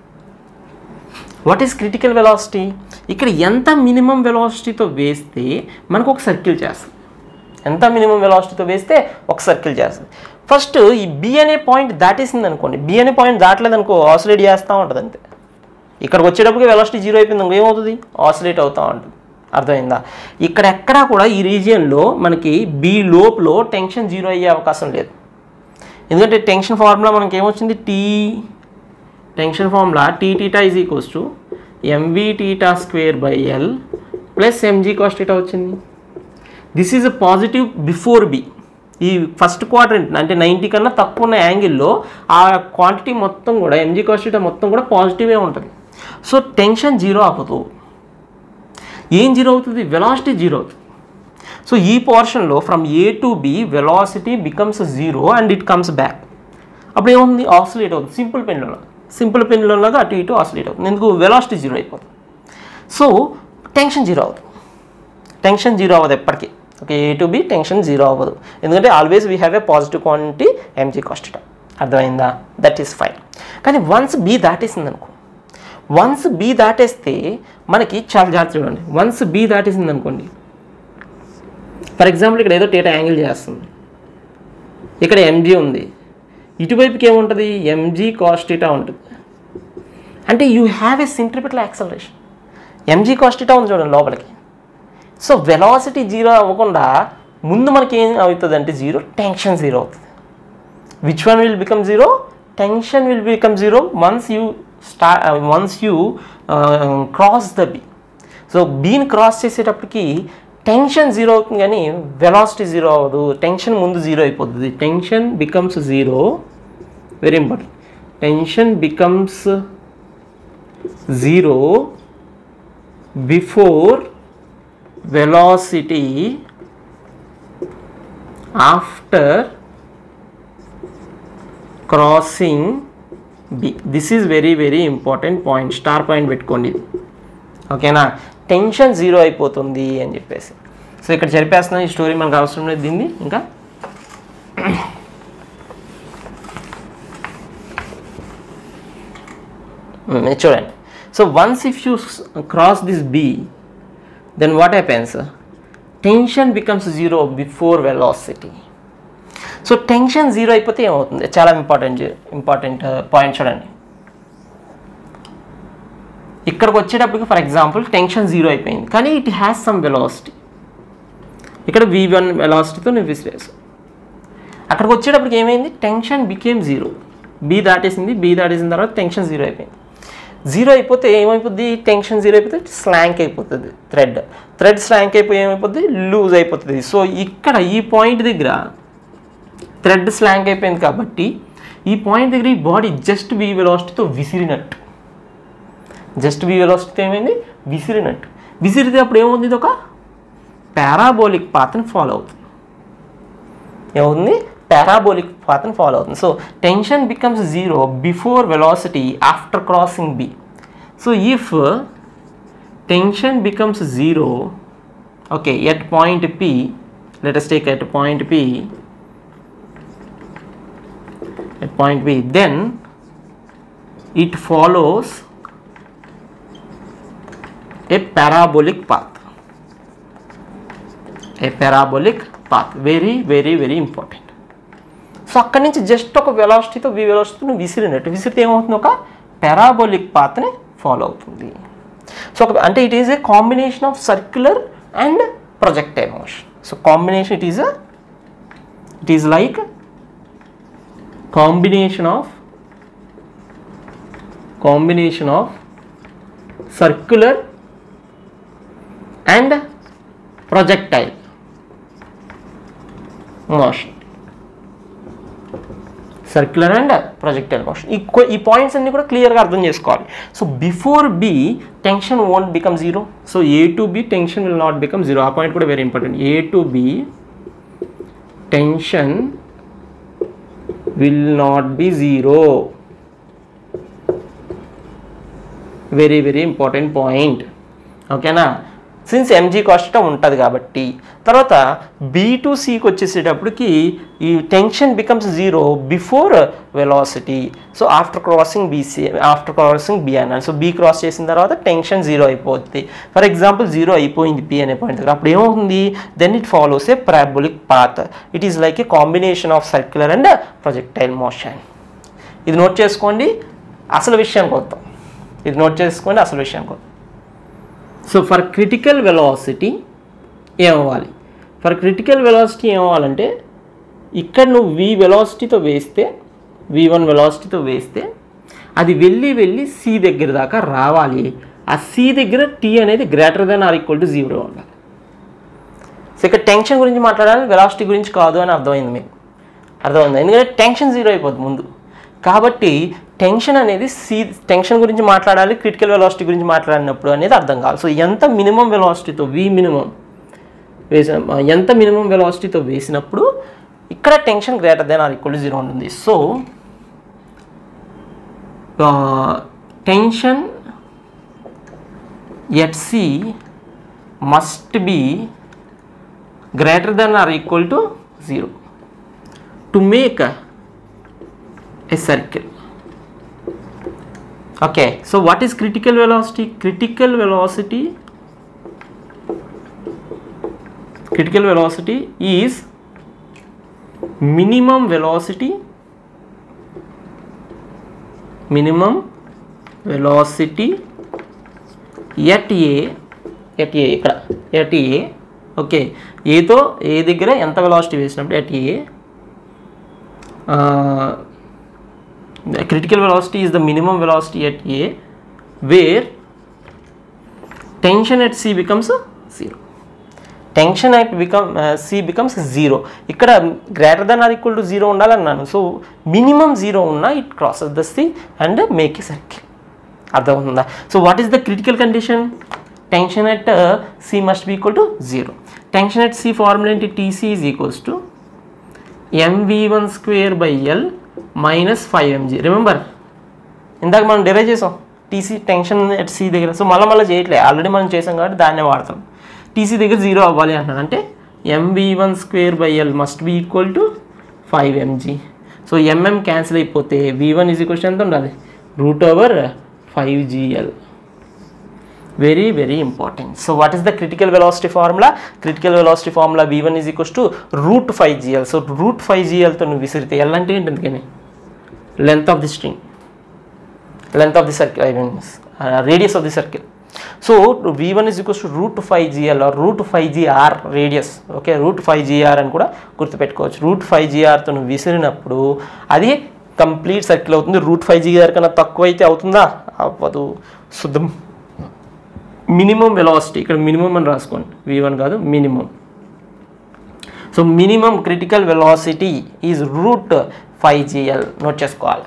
వాట్ ఈస్ క్రిటికల్ వెలాసిటీ ఇక్కడ ఎంత మినిమం వెలాసిటీతో వేస్తే మనకు ఒక సర్కిల్ చేస్తుంది ఎంత మినిమం వెలాసిటీతో వేస్తే ఒక సర్కిల్ చేస్తుంది ఫస్ట్ ఈ బి అనే పాయింట్ దాటేసింది అనుకోండి బి అనే పాయింట్ దాటలేదు అనుకో ఆసిలేట్ చేస్తూ ఉంటుంది అంతే ఇక్కడికి వచ్చేటప్పటికి వెలాసిటీ జీరో అయిపోయింది అనుకో ఏమవుతుంది ఆసిలేట్ అవుతూ ఉంటుంది అర్థమైందా ఇక్కడ ఎక్కడా కూడా ఈ రీజియన్లో మనకి బి లోపులో టెన్షన్ జీరో అయ్యే అవకాశం లేదు ఎందుకంటే టెన్షన్ ఫార్ములా మనకి ఏమొచ్చింది T tension formula T theta is equals to MV theta square by L plus MG cos theta వచ్చింది this is positive before B ఈ ఫస్ట్ క్వాడ్రంట్ అంటే నైంటీ కన్నా తక్కువ ఉన్న యాంగిల్లో ఆ క్వాంటిటీ మొత్తం కూడా ఎంజీ కాస్ట్ మొత్తం కూడా పాజిటివే ఉంటుంది సో టెన్షన్ జీరో అవ్వదు ఏం జీరో అవుతుంది వెలాసిటీ జీరో అవుతుంది సో ఈ పోర్షన్లో from A to B velocity becomes zero and it comes back అప్పుడు ఏముంది ఆసిలేట్ అవుతుంది సింపుల్ పెన్లో సింపుల్ పెన్లోలాగా అటు ఇటు ఆసిలేట్ అవుతుంది ఎందుకు వెలాసిటీ జీరో అయిపోతుంది సో టెన్షన్ జీరో అవుతుంది టెన్షన్ జీరో అవ్వదు ఎప్పటికీ okay A to B tension zero అవ్వదు ఎందుకంటే always we have a positive quantity MG cos అర్థమైందా దట్ ఈస్ ఫైన్ కానీ వన్స్ బి దాటేసింది అనుకో వన్స్ బి దాటేస్తే మనకి చాలా జాగ్రత్త చూడండి వన్స్ బి దాటేసింది అనుకోండి ఫర్ ఎగ్జాంపుల్ ఇక్కడ ఏదో టేటా యాంగిల్ చేస్తుంది ఇక్కడ ఎంజీ ఉంది ఇటువైపుకి ఏముంటుంది ఎంజీ కాస్టిటా ఉంటుంది అంటే you have a centripetal acceleration MG cos theta ఉంది చూడండి లోపలికి సో వెలాసిటీ జీరో అవ్వకుండా ముందు మనకి ఏం అవుతుంది అంటే జీరో టెన్షన్ జీరో అవుతుంది which one will become zero tension will become zero once you sta once you cross the B so బీని క్రాస్ చేసేటప్పటికి టెన్షన్ జీరో అవుతుంది కానీ వెలాసిటీ జీరో అవ్వదు టెన్షన్ ముందు జీరో అయిపోతుంది tension becomes zero very important tension becomes zero before velocity after crossing B. This is very very important point. Star point పెట్టుకోండి ఓకేనా టెన్షన్ జీరో అయిపోతుంది అని చెప్పేసి సో ఇక్కడ జరిపేస్తున్నాం ఈ స్టోరీ మనకు అవసరం లేదు దీన్ని ఇంకా చూడండి so once if you cross this B then what happens tension becomes zero before velocity so tension zero అయిపోతే ఏమవుతుంది చాలా ఇంపార్టెంట్ ఇంపార్టెంట్ పాయింట్ చూడండి ఇక్కడికి వచ్చేటప్పటికి ఫర్ ఎగ్జాంపుల్ టెన్షన్ జీరో అయిపోయింది కానీ ఇట్ హ్యాస్ సమ్ వెలాసిటీ ఇక్కడ వి వన్ వెలాసిటీతో నేను విసిరేసు అక్కడికి వచ్చేటప్పటికి ఏమైంది టెన్షన్ బికేమ్ జీరో బీ దాటేసింది బీ దాటేసిన తర్వాత టెన్షన్ జీరో అయిపోయింది జీరో అయిపోతే ఏమైపోద్ది టెన్షన్ జీరో అయిపోతే స్లాంక్ అయిపోతుంది థ్రెడ్ థ్రెడ్ స్లాంక్ అయిపోయి ఏమైపోద్ది లూజ్ అయిపోతుంది సో ఇక్కడ ఈ పాయింట్ దగ్గర థ్రెడ్ స్లాంక్ అయిపోయింది కాబట్టి ఈ పాయింట్ దగ్గర ఈ బాడీ జస్ట్ బీ వెలాసిటీతో విసిరినట్టు జస్ట్ బీ వెలాసిటీతో ఏమైంది విసిరినట్టు విసిరితే అప్పుడు ఏమవుతుంది ఇది ఒక పారాబోలిక్ పాత్ని ఫాలో అవుతుంది ఏమవుతుంది పారాబోలిక్ పాత్ని ఫాలో అవుతుంది so tension becomes zero before velocity after crossing B so if tension becomes zero okay at point P let us take at point p at point p then it follows a parabolic path a parabolic path very very very important so అక్కడి నుంచి just ఒక వెలాసిటీతో వి వెలాసిటీతో నువ్వు విసిరినట్టు విసిరితే ఏమవుతుంది ఒక parabolic పాత్ని follow అవుతుంది so ఒక అంటే it is a combination of circular and projectile motion so combination it is uh it is like combination of combination of circular and projectile motion circular and projectile motion ఈ కొ- ఈ points అన్ని కూడా క్లియర్గా అర్థం చేసుకోవాలి so before B tension won't become zero so A to B tension will not become zero ఆ point కూడా very important A to B tension will not be zero very very important point ఓకేనా since MG cos ఉంటుంది కాబట్టి తర్వాత B to సికి వచ్చేసేటప్పటికి ఈ tension becomes zero before velocity so after crossing BC after crossing B అన్నాను so B cross చేసిన తర్వాత టెన్షన్ జీరో అయిపోతుంది ఫర్ ఎగ్జాంపుల్ జీరో అయిపోయింది పి అనే పాయింట్ దగ్గర అప్పుడు ఏమవుతుంది then it follows a parabolic path it is like a combination of circular and projectile motion ఇది నోట్ చేసుకోండి అసలు విషయానికి వద్దాం ఇది నోట్ చేసుకోండి అసలు విషయానికి వద్దాం సో ఫర్ క్రిటికల్ వెలాసిటీ ఏమవ్వాలి ఫర్ క్రిటికల్ వెలాసిటీ ఏమవ్వాలంటే ఇక్కడ నువ్వు వి వెలాసిటీతో వేస్తే వి వన్ వెలాసిటీతో వేస్తే అది వెళ్ళి వెళ్ళి సి దగ్గర దాకా రావాలి ఆ సి దగ్గర టీ అనేది greater than or equal to zero ఉండాలి సో ఇక్కడ టెన్షన్ గురించి మాట్లాడాలి వెలాసిటీ గురించి కాదు అని అర్థమైంది మీకు అర్థమైంది ఎందుకంటే టెన్షన్ జీరో అయిపోద్ది ముందు కాబట్టి టెన్షన్ అనేది సి టెన్షన్ గురించి మాట్లాడాలి క్రిటికల్ వెలాసిటీ గురించి మాట్లాడినప్పుడు అనేది అర్థం కావాలి సో ఎంత మినిమం వెలాసిటీతో వి మినిమం వేసిన ఎంత మినిమం వెలాసిటీతో వేసినప్పుడు ఇక్కడ tension greater than or equal to zero ఉంటుంది so tension at C must be greater than or equal to 0 to make a, a circle okay so what is critical velocity critical velocity critical velocity is minimum velocity minimum velocity at A at A ఇక్కడ at A okay ఏతో ఏ దగ్గర ఎంత velocity వేసినప్పుడు at A critical velocity is the minimum velocity at A where tension at C becomes zero tension at become C becomes zero ఇక్కడ greater than or equal to zero ఉండాలన్నాను so minimum zero ఉన్నా it crosses the C and make a circle అర్థమవుతుందా so what is the critical condition tension at C must be equal to zero tension at C formula ఏంటి TC is equals to MV one square by L minus five MG remember ఇందాక మనం derive చేసాం TC tension at C దగ్గర so మళ్ళీ మళ్ళీ చేయట్లే already మనం చేసాం కాబట్టి దాన్నే వాడతాం టీసీ దగ్గర జీరో అవ్వాలి అంటున్నాను అంటే MV one square by L must be equal to five MG so MM cancel అయిపోతే వి వన్ ఈజ్ ఈక్వల్స్ ఎంత ఉండాలి root over five GL very very important so what is the critical velocity formula critical velocity formula V one is equals to root five GL so root five జిఎల్తో నువ్వు విసిరితే L అంటే ఏంటి అందుకని length of the string length of the circle I mean radius of the circle so V one is equals to root five GL or root five GR radius okay root five GR అని కూడా గుర్తుపెట్టుకోవచ్చు root five జిఆర్తో నువ్వు విసిరినప్పుడు అది complete circle అవుతుంది root five GR కన్నా తక్కువ అయితే అవుతుందా అవ్వదు శుద్ధం మినిమం వెలాసిటీ ఇక్కడ మినిమం అని రాసుకోండి వి వన్ కాదు minimum so minimum critical velocity is root five GL note చేసుకోవాలి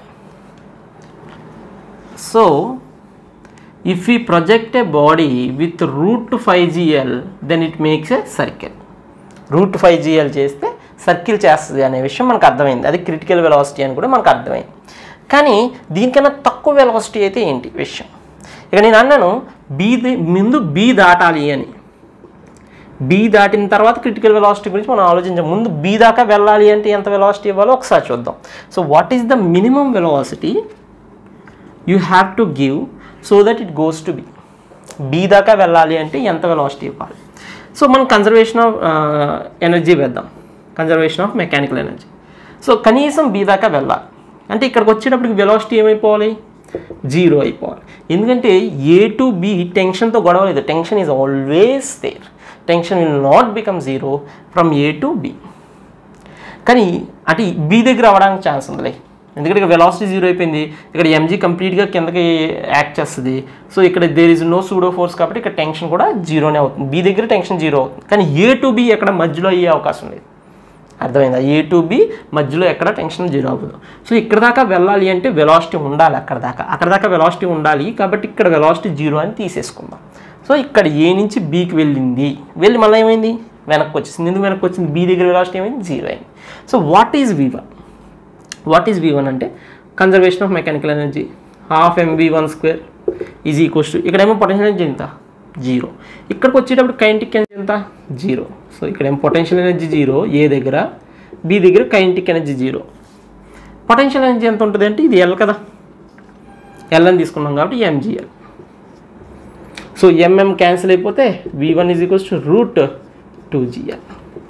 so if we project a body with root five GL then it makes a circle root five GL చేస్తే circle చేస్తుంది అనే విషయం మనకు అర్థమైంది అది critical velocity అని కూడా మనకు అర్థమైంది కానీ దీనికన్నా తక్కువ వెలాసిటీ అయితే ఏంటి విషయం ఇక నేను అన్నాను బీ ముందు బీ దాటాలి అని బీ దాటిన తర్వాత క్రిటికల్ వెలాసిటీ గురించి మనం ఆలోచించాం ముందు బీ దాకా వెళ్ళాలి అంటే ఎంత వెలాసిటీ ఇవ్వాలో ఒకసారి చూద్దాం so what is the minimum velocity you have to give so that it goes to be B దాకా వెళ్ళాలి అంటే ఎంత వెలాసిటీ ఇవ్వాలి సో మనం కన్జర్వేషన్ ఆఫ్ ఎనర్జీ వేద్దాం conservation of mechanical energy so కనీసం బీ దాకా వెళ్ళాలి అంటే ఇక్కడికి వచ్చేటప్పటికి వెలాసిటీ ఏమైపోవాలి జీరో అయిపోవాలి ఎందుకంటే ఏ టు బి టెన్షన్తో గొడవ లేదు tension is always there tension will not become zero from A to B కానీ అటు బి దగ్గర అవ్వడానికి ఛాన్స్ ఉందిలే ఎందుకంటే ఇక్కడ వెలాసిటీ జీరో అయిపోయింది ఇక్కడ ఎంజీ కంప్లీట్గా కిందకి యాక్ట్ చేస్తుంది సో ఇక్కడ there is no pseudo force కాబట్టి ఇక్కడ టెన్షన్ కూడా జీరోనే అవుతుంది బి దగ్గర టెన్షన్ జీరో అవుతుంది కానీ ఏ టు బి ఎక్కడ మధ్యలో అయ్యే అవకాశం లేదు అర్థమైందా ఏ టు బి మధ్యలో ఎక్కడ టెన్షన్ జీరో అవ్వదు సో ఇక్కడ దాకా వెళ్ళాలి అంటే వెలాసిటీ ఉండాలి అక్కడ దాకా అక్కడ దాకా వెలాసిటీ ఉండాలి కాబట్టి ఇక్కడ వెలాసిటీ జీరో అని తీసేసుకుందాం సో ఇక్కడ ఏ నుంచి బీకి వెళ్ళింది వెళ్ళి మళ్ళీ ఏమైంది వెనక్కి వచ్చేసింది ఎందుకు వెనక్కి వచ్చింది బీ దగ్గర వెలాసిటీ ఏమైంది జీరో అయింది so what is V one what is V one అంటే conservation of mechanical energy half MV one square is equals to ఇక్కడేమో పొటెన్షియల్ ఎనర్జీ ఎంత జీరో ఇక్కడికి వచ్చేటప్పుడు కైంటిక్ ఎనర్జీ ఎంత జీరో సో ఇక్కడేమో పొటెన్షియల్ ఎనర్జీ జీరో ఏ దగ్గర B దగ్గర kinetic energy zero potential energy ఎంత ఉంటుంది అంటే ఇది ఎల్ కదా ఎల్ అని తీసుకున్నాం కాబట్టి ఎంజిఎల్ సో ఎంఎం క్యాన్సిల్ అయిపోతే V one is equals to root two GL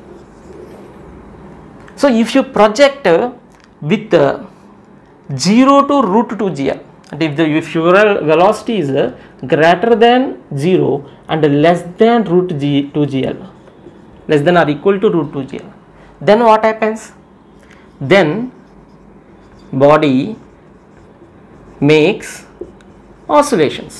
so if you project with zero to root two GL అంటే if the if your velocity is greater than zero and less than root G two GL less than or equal to root two GL then what happens then body makes oscillations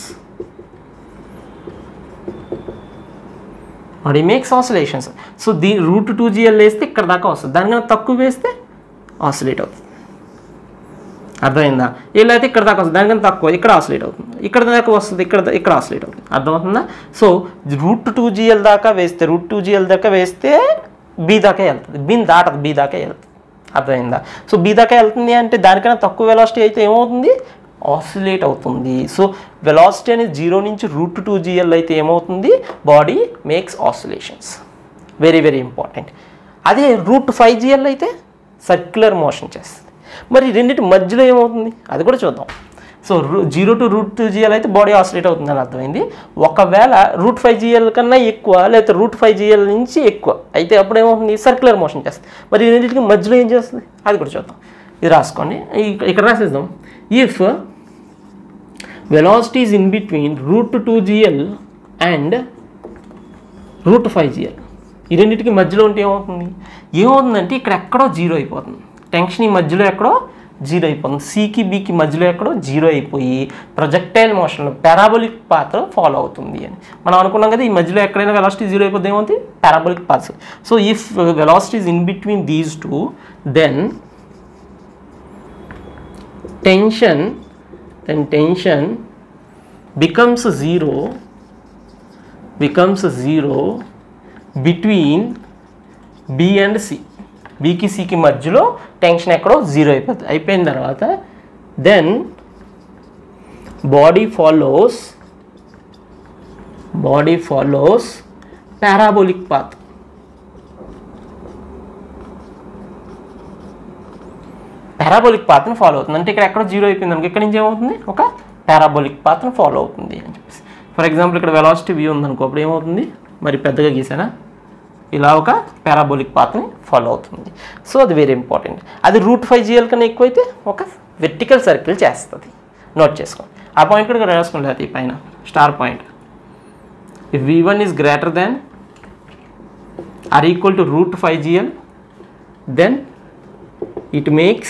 body makes oscillations so the root two GL వేస్తే ఇక్కడ దాకా వస్తుంది దానికన్నా తక్కువ వేస్తే oscillate అవుతుంది అర్థమైందా ఇలా అయితే ఇక్కడ దాకా వస్తుంది దానికన్నా తక్కువ ఇక్కడ ఆసిలేట్ అవుతుంది ఇక్కడ దాకా వస్తుంది ఇక్కడ ఇక్కడ ఆసిలేట్ అవుతుంది అర్థమవుతుందా సో రూట్ టూ జిఎల్ దాకా వేస్తే రూట్ టూ జిఎల్ దాకా వేస్తే బి దాకా వెళ్తుంది బిన్ దాటదు బి దాకా వెళ్తుంది అర్థమైందా సో బి దాకా వెళ్తుంది అంటే దానికన్నా తక్కువ వెలాసిటీ అయితే ఏమవుతుంది ఆసిలేట్ అవుతుంది సో వెలాసిటీ అనేది జీరో నుంచి రూట్ టూ జిఎల్ అయితే ఏమవుతుంది body makes oscillations very very important అదే రూట్ ఫైవ్ జిఎల్ అయితే సర్క్యులర్ మోషన్ చేస్తుంది మరి రెండింటి మధ్యలో ఏమవుతుంది అది కూడా చూద్దాం so zero to root two GL అయితే బాడీ ఆసిలేట్ అవుతుంది అని అర్థమైంది ఒకవేళ రూట్ ఫైవ్ జిఎల్ కన్నా ఎక్కువ లేకపోతే రూట్ ఫైవ్ జిఎల్ నుంచి ఎక్కువ అయితే అప్పుడు ఏమవుతుంది సర్క్యులర్ మోషన్ చేస్తుంది మరి ఈ రెండింటికి మధ్యలో ఏం చేస్తుంది అది కూడా చూద్దాం ఇది రాసుకోండి ఇక- ఇక్కడ రాసేద్దాం if velocity is in between root 2 gl and root five GL ఈ రెండింటికి మధ్యలో ఉంటే ఏమవుతుంది ఏమవుతుందంటే ఇక్కడ ఎక్కడో జీరో అయిపోతుంది టెన్షన్ ఈ మధ్యలో ఎక్కడో జీరో అయిపోతుంది సికి బికి మధ్యలో ఎక్కడో జీరో అయిపోయి ప్రొజెక్టైల్ మోషన్లో పారాబోలిక్ పాత్ ఫాలో అవుతుంది అని మనం అనుకున్నాం కదా ఈ మధ్యలో ఎక్కడైనా వెలాసిటీ జీరో అయిపోతే ఏమవుతుంది parabolic paths so if velocity is in between these two then tension then tension becomes zero becomes zero between B and C బీకి సికి మధ్యలో టెన్షన్ ఎక్కడో జీరో అయిపోతుంది అయిపోయిన తర్వాత then body follows body follows parabolic path parabolic పాత్ని follow అవుతుంది అంటే ఇక్కడ ఎక్కడ జీరో అయిపోయింది అనుకో ఇక్కడ నుంచి ఏమవుతుంది ఒక పారాబోలిక్ పాత్ని ఫాలో అవుతుంది అని చెప్పేసి ఫర్ ఎగ్జాంపుల్ ఇక్కడ వెలాసిటీ వ్యూ ఉందనుకో అప్పుడు ఏమవుతుంది మరి పెద్దగా గీసానా ఇలా ఒక పారాబోలిక్ పాత్ని ఫాలో అవుతుంది సో అది వెరీ ఇంపార్టెంట్ అది రూట్ ఫైవ్ జిఎల్ కన్నా ఎక్కువైతే ఒక వెర్టికల్ సర్కిల్ చేస్తుంది నోట్ చేసుకోండి ఆ పాయింట్ కూడా రాసుకోండి అది పైన star point if V one is greater than or equal to root five GL then it makes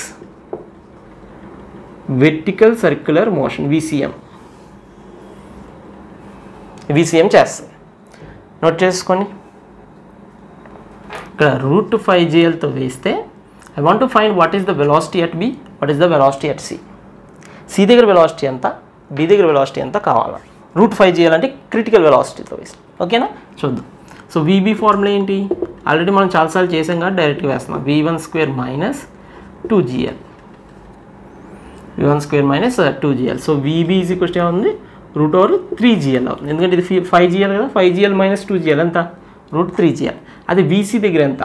vertical circular motion VCM VCM చేస్తుంది నోట్ చేసుకోండి ఇక్కడ రూట్ ఫైవ్ జిఎల్తో వేస్తే I want to find what is the velocity at B what is the velocity at C C దగ్గర velocity ఎంత B దగ్గర velocity ఎంత కావాలి రూట్ ఫైవ్ జిఎల్ అంటే క్రిటికల్ వెలాసిటీతో వేస్తాం ఓకేనా చూద్దాం సో వీబీ ఫార్ములా ఏంటి ఆల్రెడీ మనం చాలాసార్లు చేసాం కాబట్టి డైరెక్ట్గా వేస్తున్నాం V one square minus two GL V one square minus two GL so VB is equals to ఏముంది రూట్ ఓవర్ త్రీ జిఎల్ అవుతుంది ఎందుకంటే ఇది ఫైవ్ జిఎల్ కదా five GL minus two GL ఎంత రూట్ త్రీ జిఎల్ అది వీసీ దగ్గర ఎంత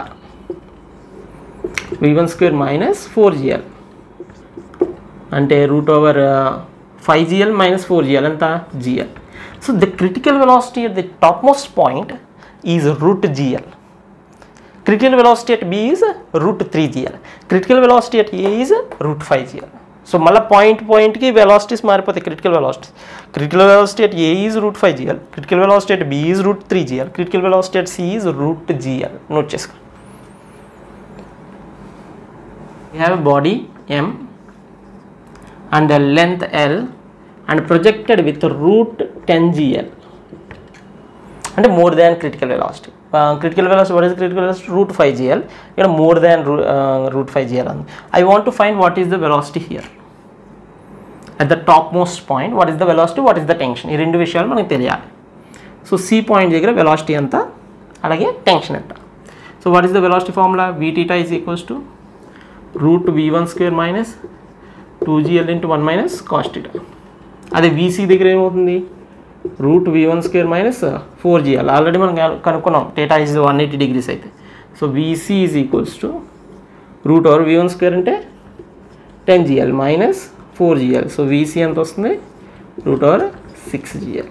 V one square minus four GL అంటే root over five GL minus four GL ఎంత GL so the critical velocity at the top most point is root GL critical velocity at b is root 3 gl critical velocity at a is root 5 gl so మళ్ళీ point పాయింట్కి velocities మారిపోతాయి critical velocities critical velocity at A is root five GL critical velocity at B is root three GL critical velocity at C is root GL note చేసుకో we have a body m and a length l and projected with root 10 gl అంటే more than critical velocity critical velocity what is critical velocity root five GL ఇక్కడ more than root five GL అంది I want to find what is the velocity here at the top most point what is the velocity what is the tension ఈ రెండు విషయాలు మనకు తెలియాలి so C point దగ్గర velocity ఎంత అలాగే tension ఎంత so what is the velocity formula V theta is equals to route V one square minus two GL into one minus cos theta అదే వీసీ దగ్గర ఏమవుతుంది root V one square minus four GL already మనం కను- కనుక్కున్నాం theta is one eighty degrees అయితే so VC is equals to root over V one square అంటే ten GL minus four GL so VC ఎంత వస్తుంది root over six GL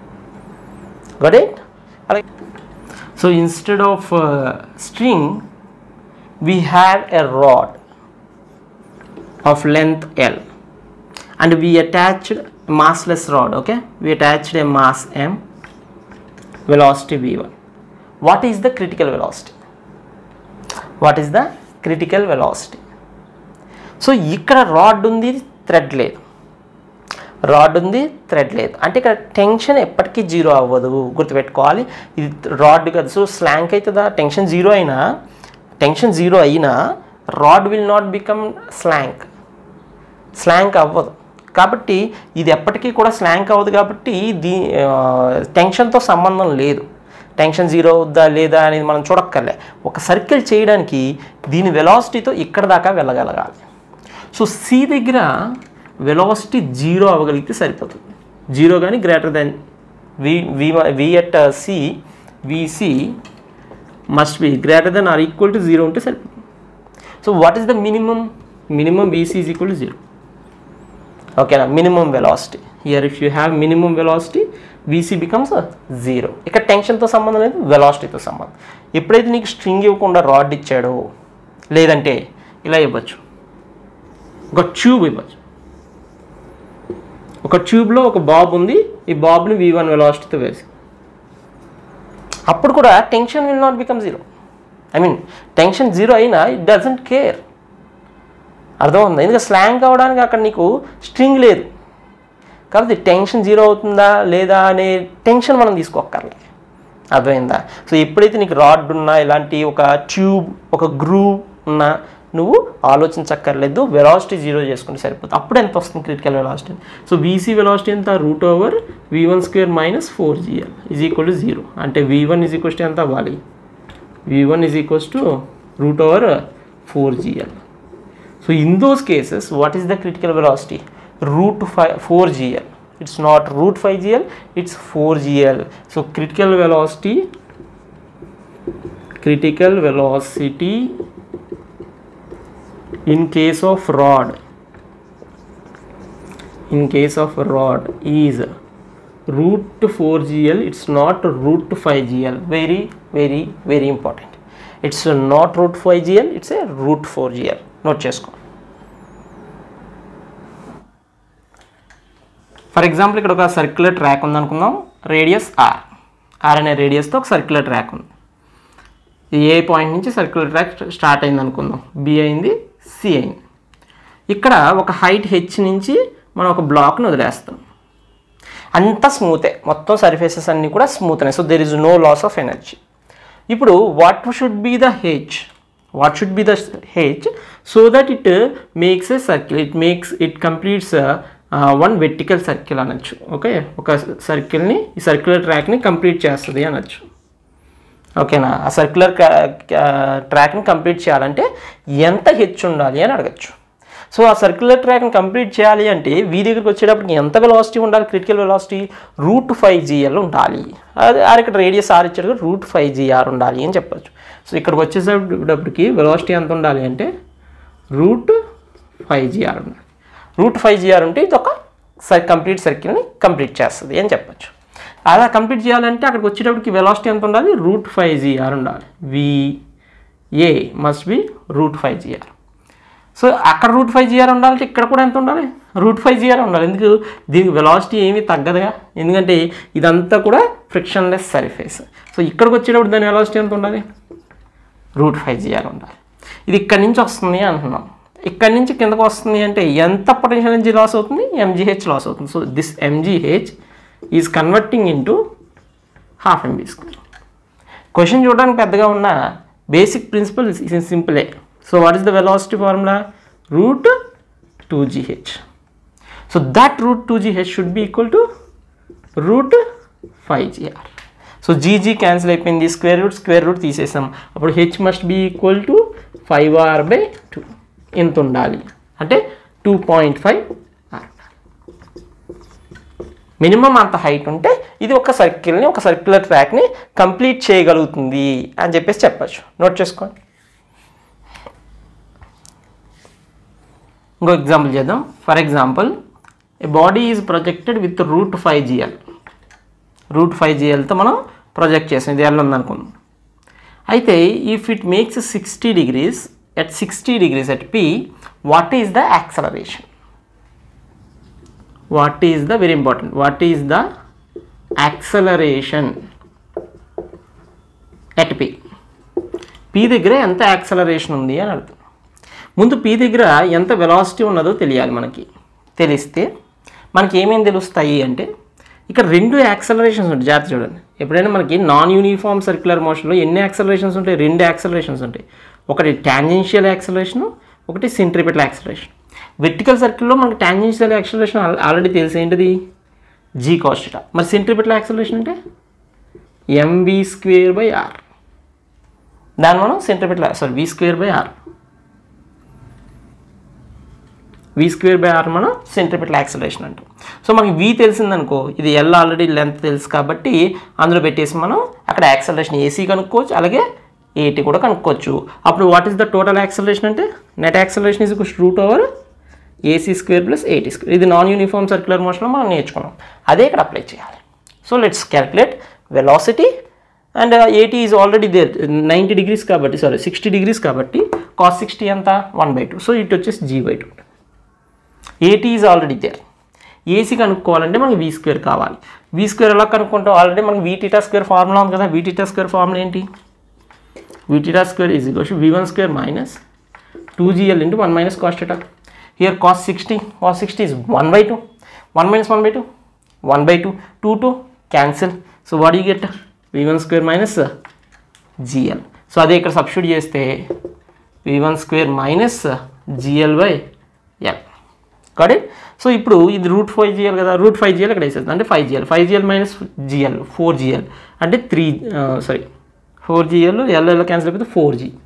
got it అలాగే so instead of string we had a rod of length L and we attached massless rod okay we attached a mass M velocity V1 what is the critical velocity what is the critical velocity so ఇక్కడ rod ఉంది thread లేదు rod ఉంది thread లేదు అంటే ఇక్కడ tension ఎప్పటికీ zero అవ్వదు గుర్తుపెట్టుకోవాలి ఇది రాడ్ కదా సో స్లాంక్ అవుతుందా టెన్షన్ జీరో అయినా టెన్షన్ జీరో అయినా rod will not become slack slack అవ్వదు కాబట్టి ఇది ఎప్పటికీ కూడా స్లాంక్ అవ్వదు కాబట్టి దీ టెన్షన్తో సంబంధం లేదు టెన్షన్ జీరో అవుద్దా లేదా అనేది మనం చూడక్కర్లే ఒక సర్కిల్ చేయడానికి దీని వెలాసిటీతో ఇక్కడ దాకా వెళ్ళగలగాలి సో సి దగ్గర వెలాసిటీ జీరో అవ్వగలిగితే సరిపోతుంది జీరో కానీ greater than V V V at C VC must be greater than or equal to zero ఉంటే సరిపోతుంది so what is the minimum minimum VC is equal to zero ఓకేనా minimum velocity here if you have minimum velocity VC becomes zero ఇక్కడ టెన్షన్తో సంబంధం లేదు వెలాసిటీతో సంబంధం ఎప్పుడైతే నీకు స్ట్రింగ్ ఇవ్వకుండా రాడ్ ఇచ్చాడో లేదంటే ఇలా ఇవ్వచ్చు ఒక ట్యూబ్ ఇవ్వచ్చు ఒక ట్యూబ్లో ఒక బాబ్ ఉంది ఈ బాబ్ని వి వన్ వెలాసిటీతో వేసి అప్పుడు కూడా tension will not become zero I mean tension zero అయినా ఇట్ డజంట్ కేర్ అర్థమవుతుంది ఎందుకంటే స్లాంగ్ అవ్వడానికి అక్కడ నీకు స్ట్రింగ్ లేదు కాబట్టి టెన్షన్ జీరో అవుతుందా లేదా అనే టెన్షన్ మనం తీసుకోక్కర్లే అర్థమైందా సో ఎప్పుడైతే నీకు రాడ్ ఉన్నా ఇలాంటి ఒక ట్యూబ్ ఒక గ్రూవ్ ఉన్నా నువ్వు ఆలోచించక్కర్లేదు వెలాసిటీ జీరో చేసుకుంటే సరిపోతుంది అప్పుడు ఎంత వస్తుంది critical velocity so VC velocity ఎంత root over V one square minus four GL is equal to zero అంటే V one is equals to ఎంత అవ్వాలి V one is equals to root over four GL So in those cases, what is the critical velocity? Root 5, 4 GL. It's not root 5 GL, it's 4 GL. So critical velocity, critical velocity in case of rod, in case of rod is root 4 GL, it's not root 5 GL. Very, very, very important. It's not root 5 GL, it's a root 4 GL. Note చేసుకో for example ఇక్కడ ఒక circular track ఉంది అనుకుందాం radius are are అనే రేడియస్తో ఒక circular track ఉంది A point నుంచి circular track start అయింది అనుకుందాం బి అయింది సి అయింది ఇక్కడ ఒక హైట్ హెచ్ నుంచి మనం ఒక బ్లాక్ని వదిలేస్తాం అంతా స్మూతే మొత్తం సర్ఫేసెస్ అన్నీ కూడా smooth so there is no loss of energy ఇప్పుడు what should be the H what should be the H so that it makes a circle it makes it completes one vertical circle అనొచ్చు okay ఒక సర్కిల్ని ఈ circular ట్రాక్ని complete చేస్తుంది అనొచ్చు ఓకేనా ఆ circular ట్రాక్ని complete చేయాలంటే ఎంత హెచ్ ఉండాలి అని అడగచ్చు సో ఆ సర్క్యులర్ ట్రాక్ని కంప్లీట్ చేయాలి అంటే వీ దగ్గరికి వచ్చేటప్పటికి ఎంత వెలాసిటీ ఉండాలి critical velocity root five GL ఉండాలి అది ఆర్ ఇక్కడ రేడియస్ ఆర్ ఇచ్చాడు రూట్ ఫైవ్ జిఆర్ ఉండాలి అని చెప్పొచ్చు సో ఇక్కడికి వచ్చేటప్పటికి వెలాసిటీ ఎంత ఉండాలి అంటే రూట్ ఫైవ్ జిఆర్ ఉండాలి రూట్ ఫైవ్ జిఆర్ ఉంటే ఇది ఒక సర్ కంప్లీట్ సర్కిల్ని కంప్లీట్ చేస్తుంది అని చెప్పొచ్చు అలా కంప్లీట్ చేయాలంటే అక్కడికి వచ్చేటప్పటికి వెలాసిటీ ఎంత ఉండాలి రూట్ ఫైవ్ జిఆర్ ఉండాలి VA must be root five GR so అక్కడ రూట్ ఫైవ్ జిఆర్ ఉండాలంటే ఇక్కడ కూడా ఎంత ఉండాలి రూట్ ఫైవ్ జిఆర్ ఉండాలి ఎందుకు దీనికి వెలాసిటీ ఏమీ తగ్గదుగా ఎందుకంటే ఇదంతా కూడా ఫ్రిక్షన్లెస్ సర్ఫేస్ సో ఇక్కడికి వచ్చేటప్పుడు దాని వెలాసిటీ ఎంత ఉండాలి రూట్ ఫైవ్ జిఆర్ ఉండాలి ఇది ఇక్కడి నుంచి వస్తుంది అంటున్నాం ఇక్కడి నుంచి కిందకు వస్తుంది అంటే ఎంత పొటెన్షియల్ ఎనర్జీ లాస్ అవుతుంది ఎంజీహెచ్ లాస్ అవుతుంది so this MGH is converting into half MV square question చూడడానికి పెద్దగా ఉన్న బేసిక్ ప్రిన్సిపల్ సింపులే so what is the velocity formula root two GH so that root two GH should be equal to root five GR so GG cancel అయిపోయింది square root square root తీసేసాం అప్పుడు H must be equal to five R by two ఎంత ఉండాలి అంటే two point five R minimum అంత height ఉంటే ఇది ఒక సర్కిల్ని ఒక సర్క్యులర్ ట్రాక్ని కంప్లీట్ చేయగలుగుతుంది అని చెప్పేసి చెప్పచ్చు నోట్ చేసుకోండి ఇంకో ఎగ్జాంపుల్ చేద్దాం for example a body is projected with root five GL root five జిఎల్తో మనం ప్రొజెక్ట్ చేసాం ఇది ఎల్ ఉందనుకుందాం అయితే if it makes sixty degrees at sixty degrees at P what is the acceleration what is the very important what is the acceleration at P P దగ్గర ఎంత acceleration ఉంది అని అర్థం ముందు పి దగ్గర ఎంత వెలాసిటీ ఉన్నదో తెలియాలి మనకి తెలిస్తే మనకి ఏమేమి తెలుస్తాయి అంటే ఇక్కడ రెండు యాక్సలరేషన్స్ ఉంటాయి జాగ్రత్త చూడండి ఎప్పుడైనా మనకి నాన్ యూనిఫామ్ సర్క్యులర్ మోషన్లో ఎన్ని యాక్సలరేషన్స్ ఉంటాయి రెండు యాక్సలరేషన్స్ ఉంటాయి ఒకటి టాంజెన్షియల్ యాక్సలరేషన్ ఒకటి సెంట్రిపెటల్ యాక్సలరేషన్ వెర్టికల్ సర్కిల్లో మనకి టాంజెన్షియల్ యాక్సలరేషన్ ఆల్రెడీ తెలిసి ఏంటిది జీ కాస్టా మరి సెంట్రిపెటల్ యాక్సలరేషన్ అంటే ఎంవి స్క్వేర్ బై ఆర్ దాన్ని మనం centripetal sorry V square by R V square by R మనం సెంట్రిపెటల్ యాక్సలరేషన్ అంటాం సో మనకి వి తెలిసిందనుకో ఇది ఎల్ ఆల్రెడీ లెంత్ తెలుసు కాబట్టి అందులో పెట్టేసి మనం అక్కడ యాక్సలరేషన్ ఏసీ కనుక్కోవచ్చు అలాగే ఏటీ కూడా కనుక్కోవచ్చు అప్పుడు what is the total acceleration అంటే net acceleration is root over AC square plus AT square ఇది నాన్ యూనిఫామ్ సర్క్యులర్ మోషన్లో మనం నేర్చుకున్నాం అదే ఇక్కడ అప్లై చేయాలి so let's calculate velocity and AT is already there ninety degrees కాబట్టి సారీ సిక్స్టీ డిగ్రీస్ కాబట్టి కాస్ సిక్స్టీ ఎంత వన్ బై టూ సో ఇటు వచ్చేసి G by two AT is already there AC కనుక్కోవాలంటే మనకి వీ స్క్వేర్ కావాలి we square ఎలా కనుక్కుంటాం ఆల్రెడీ మనకి వీటీటా స్క్వేర్ ఫార్ములా ఉంది కదా వీటీటా స్క్వేర్ ఫార్ములా ఏంటి V theta square is equals V one square minus two GL into one minus cos theta here cos sixty cos sixty is one by two one minus one by two one by two two two cancel so what you get V one square minus GL so అదే ఇక్కడ substitute చేస్తే V one square minus GL by L కాబట్టి so ఇప్పుడు ఇది root five GL కదా root five GL ఇక్కడ వేసేస్తుంది అంటే five GL five GL minus GL four GL అంటే three sorry four GL L L cancel అయిపోతే ఫోర్ జీ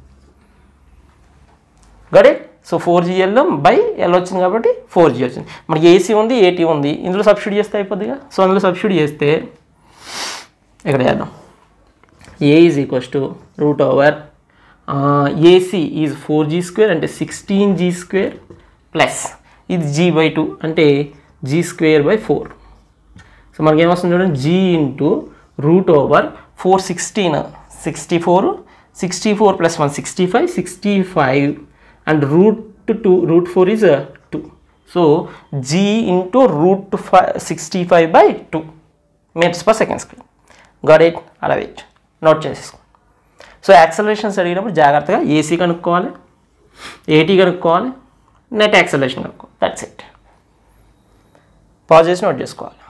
గడే so four GL by L వచ్చింది కాబట్టి ఫోర్ జీ వచ్చింది మనకి ఏసీ ఉంది ఏటీ ఉంది ఇందులో సబ్స్టిట్యూట్ చేస్తే అయిపోద్దిగా సో అందులో సబ్స్టిట్యూట్ చేస్తే ఇక్కడ చేద్దాం A is equals to root over AC is four G square అంటే సిక్స్టీన్ జీ స్క్వేర్ ప్లస్ ఇది జీ బై టూ అంటే G square by four so మనకి ఏమొస్తుంది చూడండి G into root over four sixteen sixty four sixty four plus one sixty five sixty five and root two root four is two so G into root five sixty five by two meters per second square God eight అలా wait note చేసేసుకో so accelerations అడిగినప్పుడు జాగ్రత్తగా AC కనుక్కోవాలి AT కనుక్కోవాలి net acceleration కనుక్కో that's it pause చేసి note చేసుకోవాలి